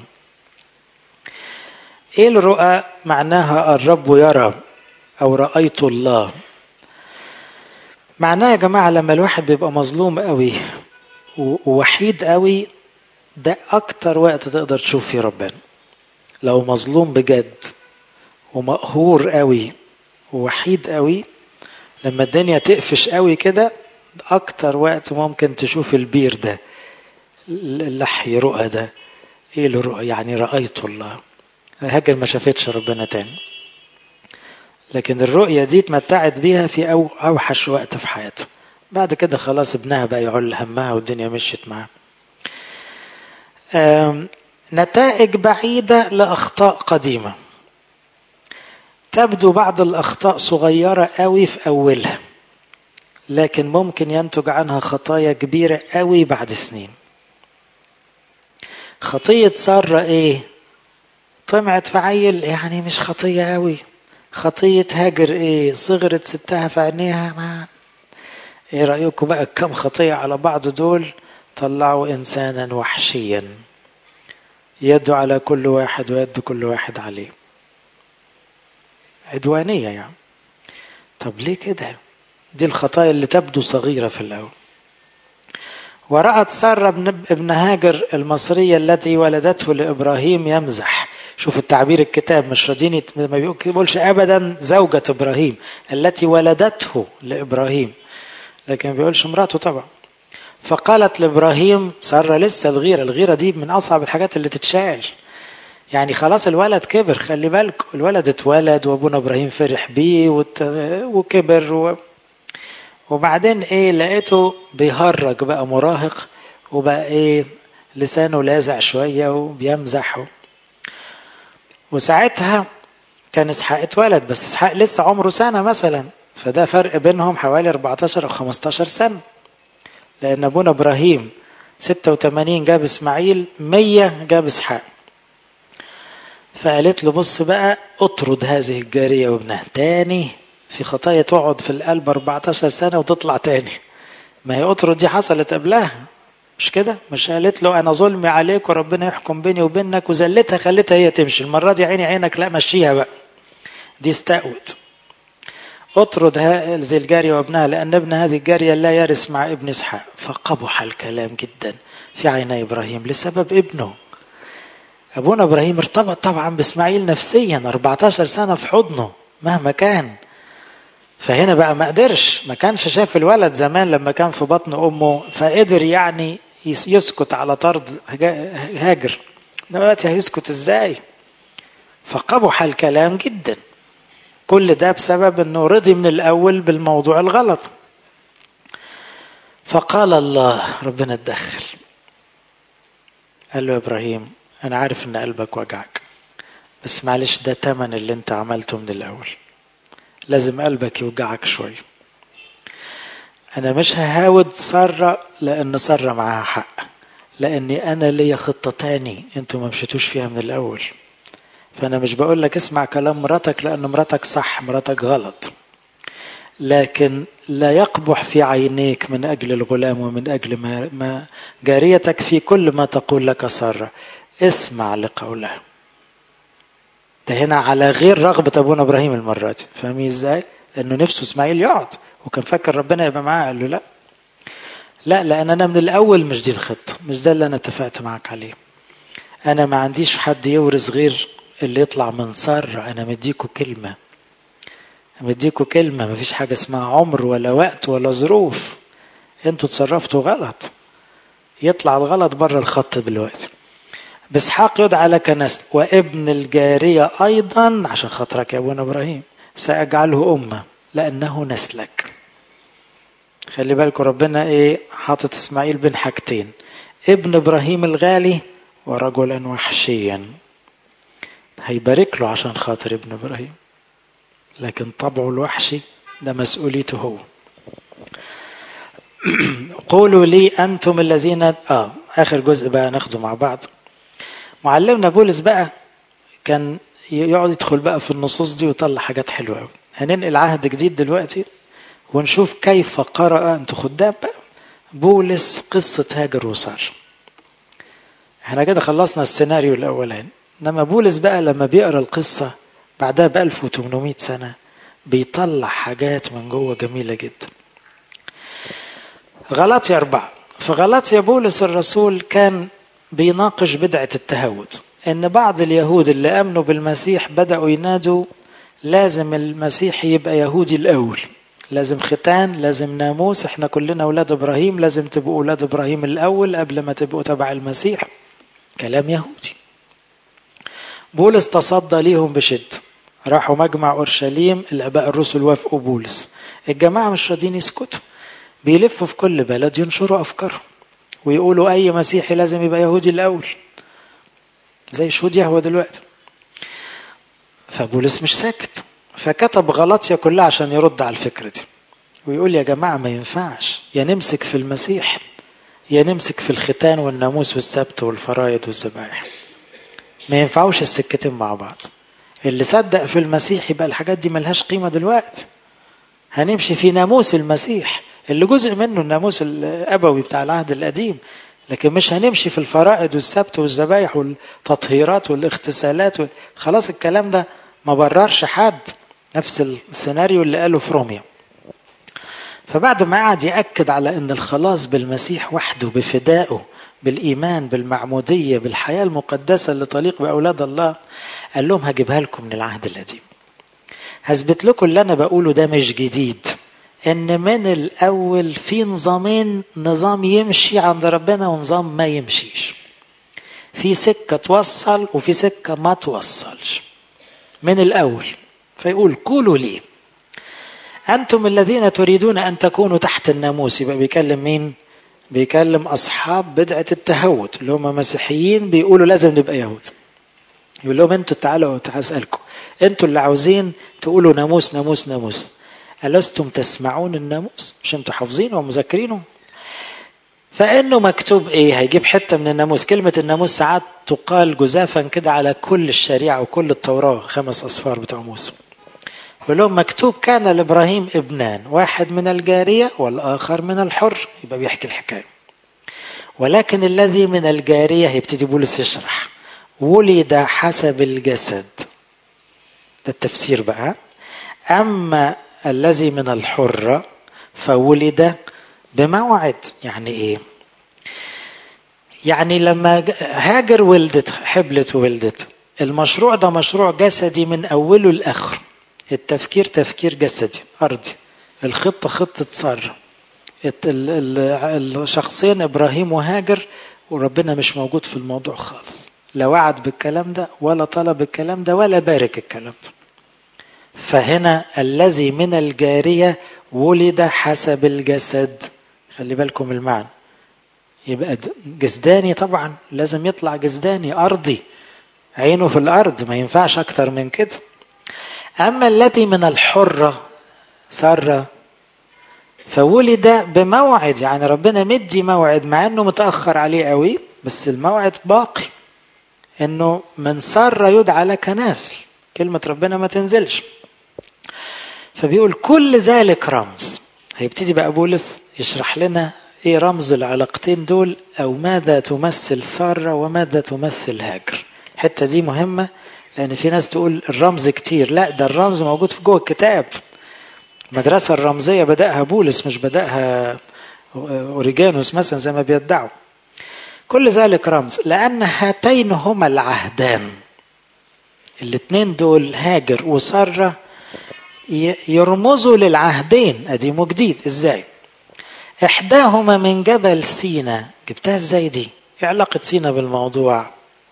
ايه الرؤى معناها الرب يرى او رأيت الله معناه يا جماعة لما الواحد بيبقى مظلوم قوي ووحيد قوي ده اكتر وقت تقدر تشوف فيه ربنا لو مظلوم بجد ومقهور قوي ووحيد قوي لما الدنيا تقفش قوي كده اكتر وقت ممكن تشوف البير ده اللحي رؤى ده ايه الرؤى يعني رأيت الله هاجر ما شافتش ربنا تاني لكن الرؤية دي اتمتعت بيها في أو أوحش وقت في حياتها بعد كده خلاص ابنها بقى يعل همها والدنيا مشيت معاه نتائج بعيدة لأخطاء قديمة تبدو بعض الأخطاء صغيرة قوي في أولها لكن ممكن ينتج عنها خطايا كبيرة قوي بعد سنين خطية سارة ايه طمعت في عيل يعني مش خطية قوي خطية هاجر ايه صغرت ستها في عينيها ما ايه رأيكم بقى كم خطية على بعض دول طلعوا انسانا وحشيا يده على كل واحد ويد كل واحد عليه عدوانية يعني طب ليه كده دي الخطايا اللي تبدو صغيرة في الأول ورأت سارة ابن, ابن هاجر المصرية التي ولدته لإبراهيم يمزح شوفوا التعبير الكتاب مش راضيين ما بيقولش ابدا زوجة ابراهيم التي ولدته لابراهيم لكن ما بيقولش مراته طبعا فقالت لابراهيم ساره لسه الغيره الغيره دي من اصعب الحاجات اللي تتشال يعني خلاص الولد كبر خلي بالك الولد اتولد وابونا ابراهيم فرح بيه وت... وكبر و... وبعدين ايه لقيته بيهرج بقى مراهق وبقى ايه لسانه لازع شويه وبيمزح وساعتها كان اسحاق اتولد بس اسحاق لسه عمره سنه مثلا فده فرق بينهم حوالي 14 او 15 سنه لان ابونا ابراهيم 86 جاب اسماعيل 100 جاب اسحاق فقالت له بص بقى اطرد هذه الجاريه وابنها تاني في خطايا تقعد في القلب 14 سنه وتطلع تاني ما هي اطرد دي حصلت قبلها مش كده مش قالت له انا ظلمي عليك وربنا يحكم بيني وبينك وزلتها خليتها هي تمشي المره دي عيني عينك لا مشيها بقى دي استقوت اطرد هذه الجارية وابنها لأن ابن هذه الجارية لا يرث مع ابن إسحاق فقبح الكلام جدا في عيني إبراهيم لسبب ابنه أبونا إبراهيم ارتبط طبعا بإسماعيل نفسيا 14 سنة في حضنه مهما كان فهنا بقى ما قدرش ما كانش شاف الولد زمان لما كان في بطن أمه فقدر يعني يسكت على طرد هاجر دلوقتي هيسكت ازاي فقبح الكلام جدا كل ده بسبب انه رضي من الاول بالموضوع الغلط فقال الله ربنا اتدخل قال له يا ابراهيم انا عارف ان قلبك وجعك بس معلش ده تمن اللي انت عملته من الاول لازم قلبك يوجعك شويه انا مش ههاود ساره لان ساره معاها حق لاني انا ليا خطه تاني انتوا ما مشيتوش فيها من الاول فانا مش بقول لك اسمع كلام مراتك لان مراتك صح مراتك غلط لكن لا يقبح في عينيك من اجل الغلام ومن اجل ما, ما جاريتك في كل ما تقول لك ساره اسمع لقولها ده هنا على غير رغبة أبونا إبراهيم المرة دي فاهمين إزاي؟ إنه نفسه إسماعيل يقعد وكان فاكر ربنا يبقى معاه قال له لا لا لأن أنا من الأول مش دي الخطة مش ده اللي أنا اتفقت معاك عليه أنا ما عنديش حد يورث غير اللي يطلع من سارة أنا مديكوا كلمة مديكوا كلمة مفيش حاجة اسمها عمر ولا وقت ولا ظروف انتوا تصرفتوا غلط يطلع الغلط بره الخط دلوقتي باسحاق يدعى لك نسل وابن الجارية أيضا عشان خاطرك يا أبونا إبراهيم سأجعله أمة لأنه نسلك خلي بالكم ربنا إيه حاطط إسماعيل بين حاجتين ابن إبراهيم الغالي ورجلا وحشيا هيبارك له عشان خاطر ابن إبراهيم لكن طبعه الوحشي ده مسؤوليته هو قولوا لي أنتم الذين آه آخر جزء بقى ناخده مع بعض معلمنا بولس بقى كان يقعد يدخل بقى في النصوص دي ويطلع حاجات حلوه قوي هننقل عهد جديد دلوقتي ونشوف كيف قرأ انتوا خدام بقى بولس قصة هاجر وسار احنا كده خلصنا السيناريو الاولاني انما بولس بقى لما بيقرا القصة بعدها ب 1800 سنة بيطلع حاجات من جوه جميلة جدا غلطيا أربعة في غلطيا بولس الرسول كان بيناقش بدعة التهود إن بعض اليهود اللي آمنوا بالمسيح بدأوا ينادوا لازم المسيح يبقى يهودي الأول لازم ختان لازم ناموس احنا كلنا أولاد إبراهيم لازم تبقوا أولاد إبراهيم الأول قبل ما تبقوا تبع المسيح كلام يهودي بولس تصدى ليهم بشدة راحوا مجمع أورشليم الآباء الرسل وافقوا بولس الجماعة مش راضيين يسكتوا بيلفوا في كل بلد ينشروا أفكارهم ويقولوا أي مسيحي لازم يبقى يهودي الأول زي شهود يهوى دلوقتي فبولس مش ساكت فكتب غلطية كلها عشان يرد على الفكرة دي ويقول يا جماعة ما ينفعش يا نمسك في المسيح يا نمسك في الختان والناموس والسبت والفرايد والذبائح ما ينفعوش السكتين مع بعض اللي صدق في المسيح يبقى الحاجات دي ملهاش قيمة دلوقتي هنمشي في ناموس المسيح اللي جزء منه الناموس الأبوي بتاع العهد القديم لكن مش هنمشي في الفرائض والسبت والذبايح والتطهيرات والاغتسالات و... خلاص الكلام ده ما بررش حد نفس السيناريو اللي قاله في روميا فبعد ما قعد يأكد على أن الخلاص بالمسيح وحده بفدائه بالإيمان بالمعمودية بالحياة المقدسة اللي تليق بأولاد الله قال لهم هجيبها لكم من العهد القديم هثبت لكم اللي أنا بقوله ده مش جديد إن من الأول في نظامين نظام يمشي عند ربنا ونظام ما يمشيش في سكة توصل وفي سكة ما توصلش من الأول فيقول قولوا لي أنتم الذين تريدون أن تكونوا تحت الناموس يبقى بيكلم مين؟ بيكلم أصحاب بدعة التهود اللي هم مسيحيين بيقولوا لازم نبقى يهود يقول لهم أنتوا تعالوا تعالوا أسألكم أنتوا اللي عاوزين تقولوا ناموس ناموس ناموس ألستم تسمعون الناموس؟ مش أنتوا حافظينه ومذاكرينه؟ فانه مكتوب ايه هيجيب حته من الناموس كلمه الناموس ساعات تقال جزافا كده على كل الشريعه وكل التوراه خمس اصفار بتوع موسى يقول لهم مكتوب كان لابراهيم ابنان واحد من الجاريه والاخر من الحر يبقى بيحكي الحكايه ولكن الذي من الجاريه هيبتدي بولس يشرح ولد حسب الجسد ده التفسير بقى اما الذي من الحره فولد بموعد يعني ايه يعني لما هاجر ولدت حبلت وولدت المشروع ده مشروع جسدي من اوله لاخره التفكير تفكير جسدي ارضي الخطه خطه ساره الشخصين ابراهيم وهاجر وربنا مش موجود في الموضوع خالص لا وعد بالكلام ده ولا طلب الكلام ده ولا بارك الكلام ده فهنا الذي من الجاريه ولد حسب الجسد خلي بالكم المعنى يبقى جسداني طبعا لازم يطلع جسداني أرضي عينه في الأرض ما ينفعش أكتر من كده أما الذي من الحرة سارة فولد بموعد يعني ربنا مدي موعد مع انه متأخر عليه قوي بس الموعد باقي انه من سارة يدعى لك نسل كلمة ربنا ما تنزلش فبيقول كل ذلك رمز هيبتدي بقى بولس يشرح لنا ايه رمز العلاقتين دول او ماذا تمثل سارة وماذا تمثل هاجر الحتة دي مهمة لان في ناس تقول الرمز كتير لا ده الرمز موجود في جوه الكتاب المدرسة الرمزية بدأها بولس مش بدأها أوريجانوس مثلا زي ما بيدعوا كل ذلك رمز لأن هاتين هما العهدان الاثنين دول هاجر وسارة يرمزوا للعهدين قديم وجديد ازاي احداهما من جبل سينا جبتها ازاي دي ايه علاقة سينا بالموضوع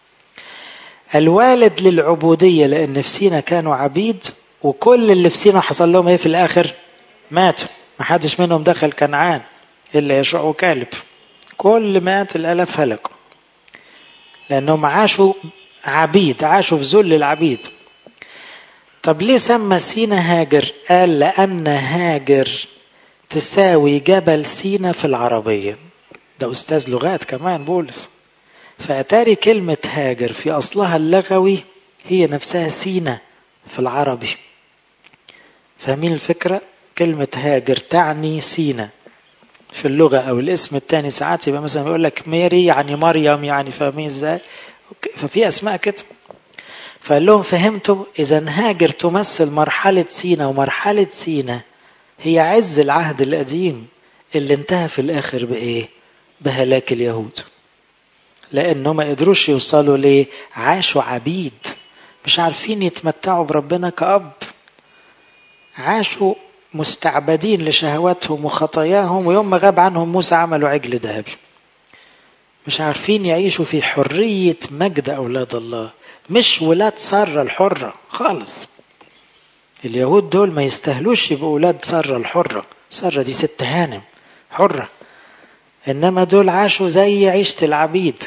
الوالد للعبودية لان في سينا كانوا عبيد وكل اللي في سينا حصل لهم ايه في الاخر ماتوا ما حدش منهم دخل كنعان الا يشوع وكالب كل مئات الالاف هلكوا لانهم عاشوا عبيد عاشوا في ذل العبيد طب ليه سمى سينا هاجر قال لأن هاجر تساوي جبل سينا في العربية ده أستاذ لغات كمان بولس فأتاري كلمة هاجر في أصلها اللغوي هي نفسها سينا في العربي فاهمين الفكرة كلمة هاجر تعني سينا في اللغة أو الاسم الثاني ساعات يبقى مثلا يقول لك ميري يعني مريم يعني فاهمين ازاي ففي أسماء كده فقال لهم فهمتوا إذا هاجر تمثل مرحلة سينا ومرحلة سينا هي عز العهد القديم اللي انتهى في الآخر بإيه؟ بهلاك اليهود لأنهم ما قدروش يوصلوا ليه؟ عاشوا عبيد مش عارفين يتمتعوا بربنا كأب عاشوا مستعبدين لشهواتهم وخطاياهم ويوم ما غاب عنهم موسى عملوا عجل ذهبي مش عارفين يعيشوا في حرية مجد أولاد الله مش ولاد سارة الحرة خالص اليهود دول ما يستاهلوش يبقوا ولاد سارة الحرة سارة دي ست هانم حرة إنما دول عاشوا زي عيشة العبيد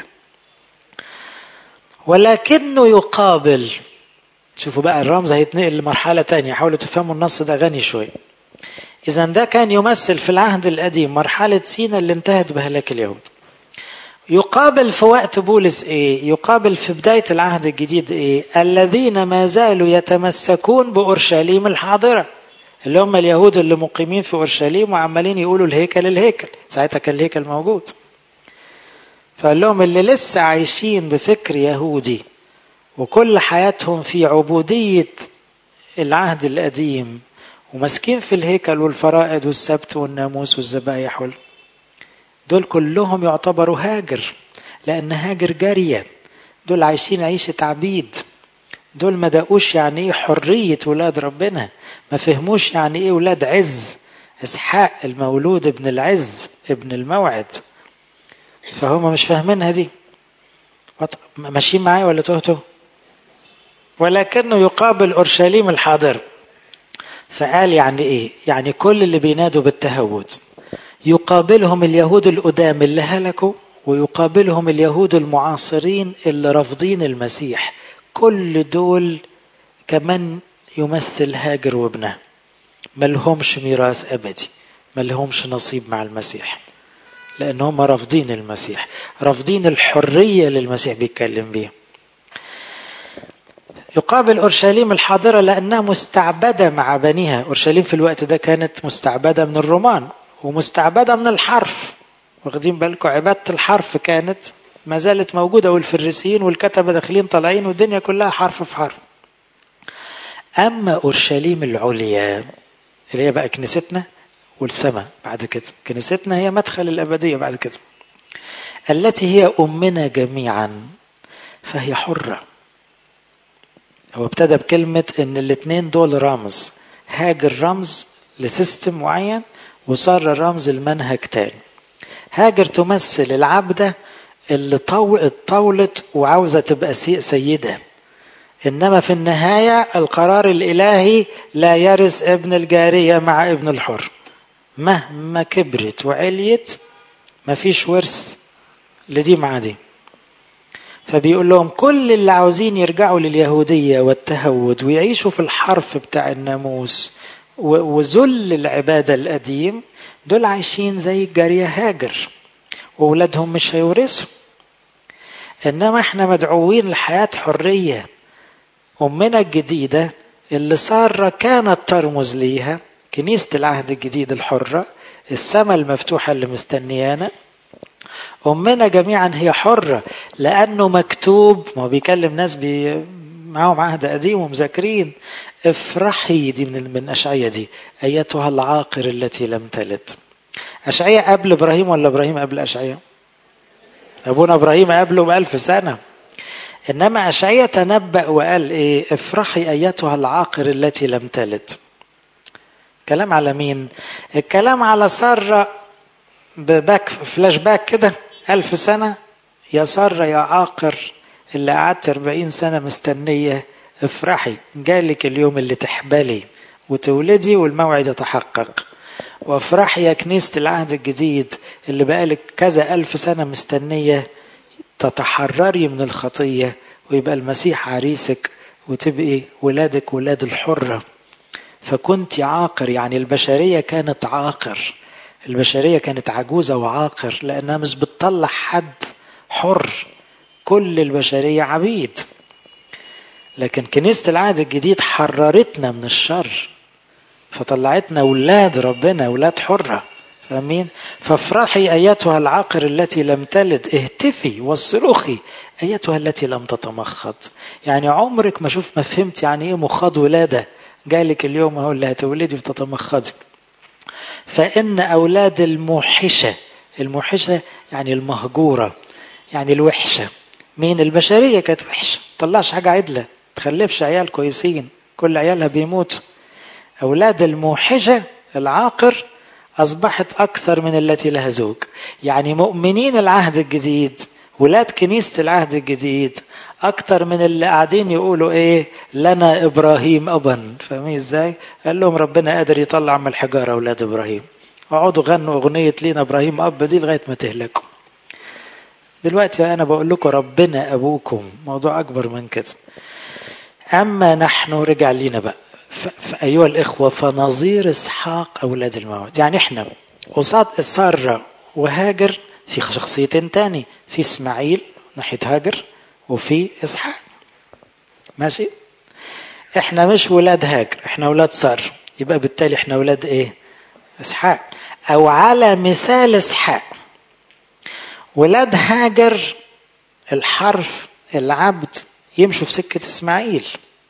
ولكنه يقابل شوفوا بقى الرمز هيتنقل لمرحلة تانية حاولوا تفهموا النص ده غني شوية إذا ده كان يمثل في العهد القديم مرحلة سينا اللي انتهت بهلاك اليهود يقابل في وقت بولس ايه يقابل في بداية العهد الجديد ايه الذين ما زالوا يتمسكون بأورشليم الحاضرة اللي هم اليهود اللي مقيمين في أورشليم وعمالين يقولوا الهيكل الهيكل ساعتها كان الهيكل موجود فقال لهم اللي لسه عايشين بفكر يهودي وكل حياتهم في عبودية العهد القديم وماسكين في الهيكل والفرائض والسبت والناموس والذبايح وال... دول كلهم يعتبروا هاجر لأن هاجر جارية دول عايشين عيشة عبيد دول ما دقوش يعني ايه حرية ولاد ربنا ما فهموش يعني ايه ولاد عز اسحاق المولود ابن العز ابن الموعد فهم مش فاهمينها دي ماشيين معايا ولا تهتوا ولكنه يقابل اورشليم الحاضر فقال يعني ايه يعني كل اللي بينادوا بالتهود يقابلهم اليهود القدام اللي هلكوا ويقابلهم اليهود المعاصرين اللي رافضين المسيح كل دول كمان يمثل هاجر وابنه ملهمش ميراث أبدي ملهمش نصيب مع المسيح لأن هم رافضين المسيح رافضين الحرية اللي المسيح بيتكلم بيها يقابل أورشليم الحاضرة لأنها مستعبدة مع بنيها أورشليم في الوقت ده كانت مستعبدة من الرومان ومستعبدة من الحرف واخدين بالكم عبادة الحرف كانت ما زالت موجودة والفريسيين والكتبة داخلين طالعين والدنيا كلها حرف في حرف أما أورشليم العليا اللي هي بقى كنيستنا والسماء بعد كده كنيستنا هي مدخل الأبدية بعد كده التي هي أمنا جميعا فهي حرة هو ابتدى بكلمة إن الاتنين دول رمز هاجر رمز لسيستم معين وصار رمز المنهج تاني هاجر تمثل العبدة اللي طولت وعاوزة تبقى سيدة إنما في النهاية القرار الإلهي لا يرث ابن الجارية مع ابن الحر مهما كبرت وعليت مفيش ورث لدي مع دي فبيقول لهم كل اللي عاوزين يرجعوا لليهودية والتهود ويعيشوا في الحرف بتاع الناموس وذل العبادة القديم دول عايشين زي الجارية هاجر وولادهم مش هيورثوا انما احنا مدعوين لحياة حرية امنا الجديدة اللي سارة كانت ترمز ليها كنيسة العهد الجديد الحرة السماء المفتوحة اللي مستنيانا أمنا جميعا هي حرة لأنه مكتوب ما هو بيكلم ناس بي معاهم عهد قديم ومذاكرين افرحي دي من من أشعية دي أيتها العاقر التي لم تلد أشعية قبل إبراهيم ولا إبراهيم قبل أشعية أبونا إبراهيم قبله بألف سنة إنما أشعية تنبأ وقال إيه افرحي أيتها العاقر التي لم تلد كلام على مين الكلام على سارة بباك فلاش باك كده ألف سنة يا سارة يا عاقر اللي قعدت أربعين سنة مستنية افرحي جالك اليوم اللي تحبلي وتولدي والموعد يتحقق وافرحي يا كنيسة العهد الجديد اللي بقالك كذا ألف سنة مستنية تتحرري من الخطية ويبقى المسيح عريسك وتبقي ولادك ولاد الحرة فكنت عاقر يعني البشرية كانت عاقر البشرية كانت عجوزة وعاقر لأنها مش بتطلع حد حر كل البشرية عبيد لكن كنيسة العهد الجديد حررتنا من الشر فطلعتنا ولاد ربنا ولاد حرة فاهمين فافرحي أيتها العاقر التي لم تلد اهتفي واصرخي أيتها التي لم تتمخض يعني عمرك ما شوف ما فهمت يعني ايه مخاض ولادة جالك اليوم اهو اللي هتولدي وتتمخضي فإن أولاد الموحشة الموحشة يعني المهجورة يعني الوحشة مين البشرية كانت وحشة طلعش حاجة عدلة تخلفش عيال كويسين كل عيالها بيموتوا أولاد الموحشة العاقر أصبحت أكثر من التي لها زوج يعني مؤمنين العهد الجديد ولاد كنيسة العهد الجديد أكتر من اللي قاعدين يقولوا إيه لنا إبراهيم أبا فاهمين إزاي؟ قال لهم ربنا قادر يطلع من الحجارة أولاد إبراهيم اقعدوا غنوا أغنية لينا إبراهيم أب دي لغاية ما تهلكوا دلوقتي أنا بقول لكم ربنا أبوكم موضوع أكبر من كده أما نحن رجع لينا بقى فأيها الإخوة فنظير إسحاق أولاد الموعد يعني إحنا قصاد سارة وهاجر في شخصيتين تاني في إسماعيل ناحية هاجر وفي إسحاق ماشي إحنا مش ولاد هاجر إحنا ولاد سارة يبقى بالتالي إحنا ولاد إيه إسحاق أو على مثال إسحاق ولاد هاجر الحرف العبد يمشوا في سكة إسماعيل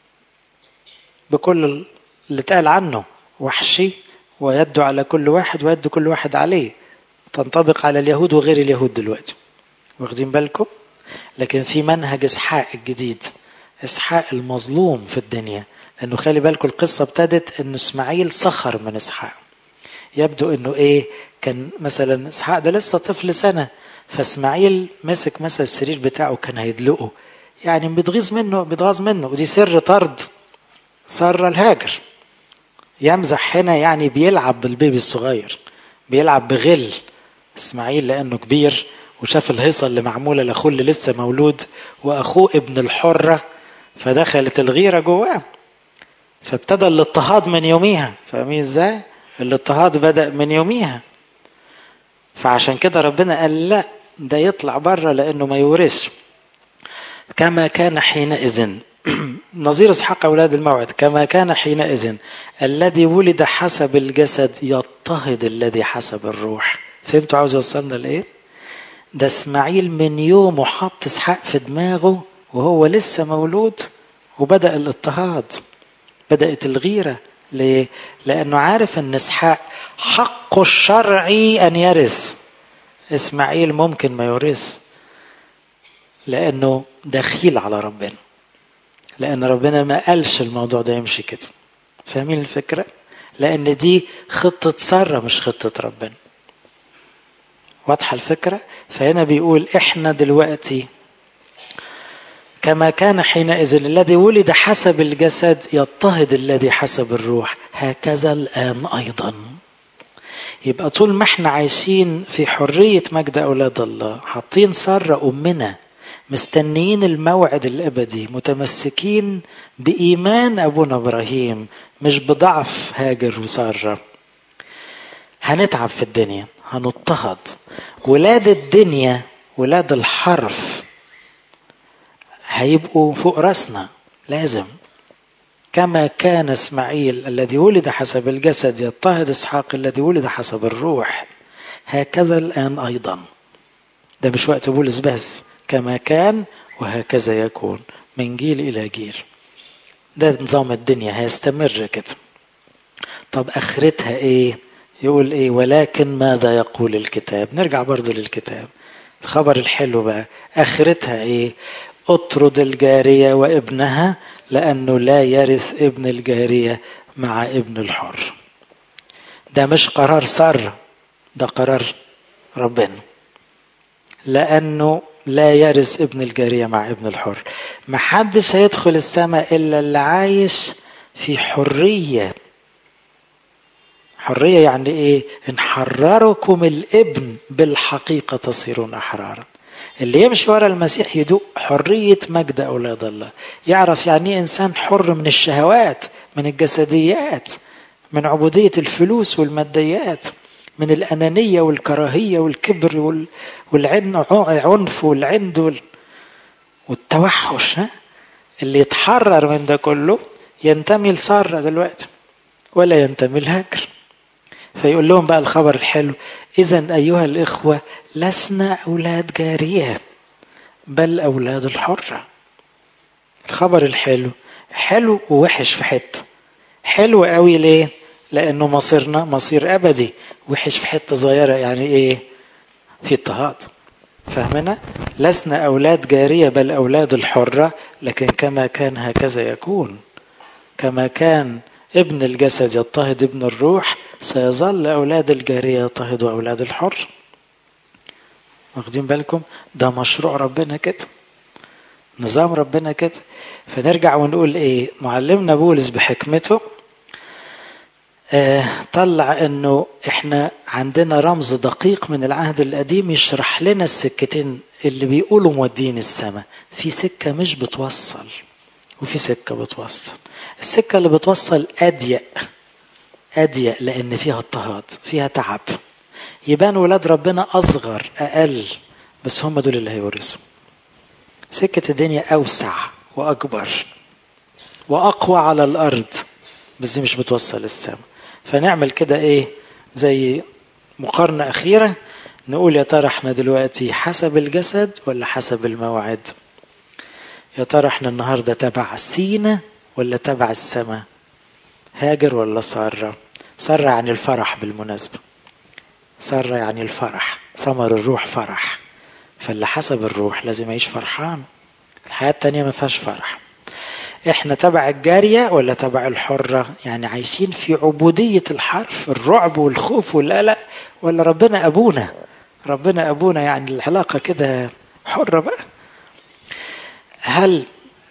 بكل اللي اتقال عنه وحشي ويده على كل واحد ويد كل واحد عليه تنطبق على اليهود وغير اليهود دلوقتي واخدين بالكم لكن في منهج اسحاق الجديد اسحاق المظلوم في الدنيا لانه خلي بالكم القصه ابتدت ان اسماعيل سخر من اسحاق يبدو انه ايه كان مثلا اسحاق ده لسه طفل سنه فاسماعيل مسك مثلا السرير بتاعه كان هيدلقه يعني بيتغيظ منه بيتغاظ منه ودي سر طرد سارة الهاجر يمزح هنا يعني بيلعب بالبيبي الصغير بيلعب بغل اسماعيل لانه كبير وشاف الهيصة اللي معمولة لاخوه اللي لسه مولود واخوه ابن الحرة فدخلت الغيرة جواه فابتدى الاضطهاد من يوميها فاهمين ازاي؟ الاضطهاد بدأ من يوميها فعشان كده ربنا قال لا ده يطلع بره لانه ما يورثش كما كان حينئذ نظير اسحاق اولاد الموعد كما كان حينئذ الذي ولد حسب الجسد يضطهد الذي حسب الروح فهمتوا عاوز يوصلنا لايه ده اسماعيل من يومه حط اسحاق في دماغه وهو لسه مولود وبدا الاضطهاد بدات الغيره ليه لانه عارف ان اسحاق حقه الشرعي ان يرث اسماعيل ممكن ما يورث لانه دخيل على ربنا لان ربنا ما قالش الموضوع ده يمشي كده فاهمين الفكره لان دي خطه ساره مش خطه ربنا واضحه الفكره فهنا بيقول احنا دلوقتي كما كان حينئذ الذي ولد حسب الجسد يضطهد الذي حسب الروح هكذا الان ايضا يبقى طول ما احنا عايشين في حريه مجد اولاد الله حاطين ساره امنا مستنيين الموعد الابدي متمسكين بايمان ابونا ابراهيم مش بضعف هاجر وساره هنتعب في الدنيا هنضطهد ولاد الدنيا ولاد الحرف هيبقوا فوق راسنا لازم كما كان اسماعيل الذي ولد حسب الجسد يضطهد اسحاق الذي ولد حسب الروح هكذا الان ايضا ده مش وقت بولس بس كما كان وهكذا يكون من جيل الى جيل ده نظام الدنيا هيستمر كده طب اخرتها ايه يقول ايه ولكن ماذا يقول الكتاب نرجع برضو للكتاب الخبر الحلو بقى اخرتها ايه اطرد الجارية وابنها لأنه لا يرث ابن الجارية مع ابن الحر ده مش قرار سارة ده قرار ربنا لأنه لا يرث ابن الجارية مع ابن الحر محدش هيدخل السماء إلا اللي عايش في حرية حرية يعني إيه إن حرركم الابن بالحقيقة تصيرون أحرارا اللي يمشي ورا المسيح يدوق حرية مجد أولاد الله يعرف يعني إيه إنسان حر من الشهوات من الجسديات من عبودية الفلوس والماديات من الأنانية والكراهية والكبر وال... والعنف والعند وال... والتوحش ها؟ اللي يتحرر من ده كله ينتمي لسارة دلوقتي ولا ينتمي لهاجر فيقول لهم بقى الخبر الحلو إذا أيها الإخوة لسنا أولاد جارية بل أولاد الحرة الخبر الحلو حلو ووحش في حتة حلو قوي ليه لأنه مصيرنا مصير أبدي وحش في حتة صغيرة يعني إيه في اضطهاد فاهمنا لسنا أولاد جارية بل أولاد الحرة لكن كما كان هكذا يكون كما كان ابن الجسد يضطهد ابن الروح سيظل أولاد الجارية يضطهدوا أولاد الحر واخدين بالكم ده مشروع ربنا كده نظام ربنا كده فنرجع ونقول ايه معلمنا بولس بحكمته آه طلع انه احنا عندنا رمز دقيق من العهد القديم يشرح لنا السكتين اللي بيقولوا مودين السماء في سكة مش بتوصل وفي سكة بتوصل السكة اللي بتوصل أضيق أضيق لأن فيها اضطهاد فيها تعب يبان ولاد ربنا أصغر أقل بس هم دول اللي هيورثوا سكة الدنيا أوسع وأكبر وأقوى على الأرض بس دي مش بتوصل السماء فنعمل كده إيه زي مقارنة أخيرة نقول يا ترى احنا دلوقتي حسب الجسد ولا حسب الموعد يا ترى احنا النهارده تبع سينا ولا تبع السماء هاجر ولا سارة سارة يعني الفرح بالمناسبة سارة يعني الفرح ثمر الروح فرح فاللي حسب الروح لازم يعيش فرحان الحياة التانية ما فيهاش فرح احنا تبع الجارية ولا تبع الحرة يعني عايشين في عبودية الحرف الرعب والخوف والقلق ولا ربنا أبونا ربنا أبونا يعني العلاقة كده حرة بقى هل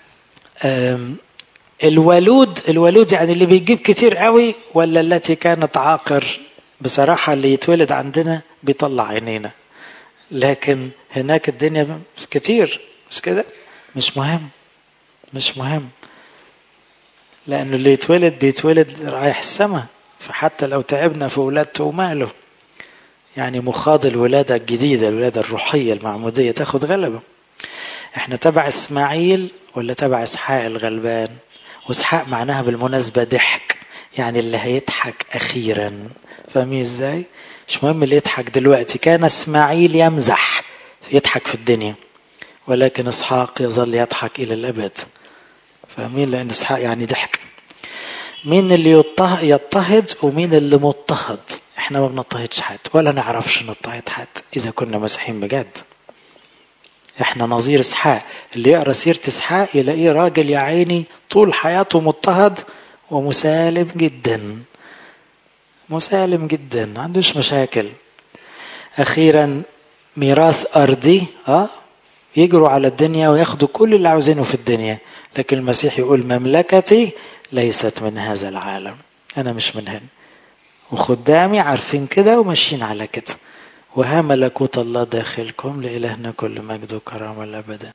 الولود الولود يعني اللي بيجيب كتير قوي ولا التي كانت عاقر بصراحة اللي يتولد عندنا بيطلع عينينا لكن هناك الدنيا مش كتير مش كده مش مهم مش مهم لأنه اللي يتولد بيتولد رايح السماء فحتى لو تعبنا في ولادته وماله يعني مخاض الولادة الجديدة الولادة الروحية المعمودية تاخد غلبة احنا تبع اسماعيل ولا تبع اسحاق الغلبان واسحاق معناها بالمناسبة ضحك يعني اللي هيضحك أخيرا فاهمين ازاي؟ مش مهم اللي يضحك دلوقتي كان اسماعيل يمزح يضحك في الدنيا ولكن اسحاق يظل يضحك إلى الأبد فاهمين لأن اسحاق يعني ضحك مين اللي يضطهد ومين اللي مضطهد احنا ما بنضطهدش حد ولا نعرفش نضطهد حد إذا كنا مسيحيين بجد احنا نظير اسحاق اللي يقرا سيره اسحاق يلاقيه راجل يا عيني طول حياته مضطهد ومسالم جدا مسالم جدا ما عندوش مشاكل اخيرا ميراث ارضي اه يجروا على الدنيا وياخدوا كل اللي عاوزينه في الدنيا لكن المسيح يقول مملكتي ليست من هذا العالم انا مش من هنا وخدامي عارفين كده وماشيين على كده وها ملكوت الله داخلكم لإلهنا كل مجد وكرامة الأبدا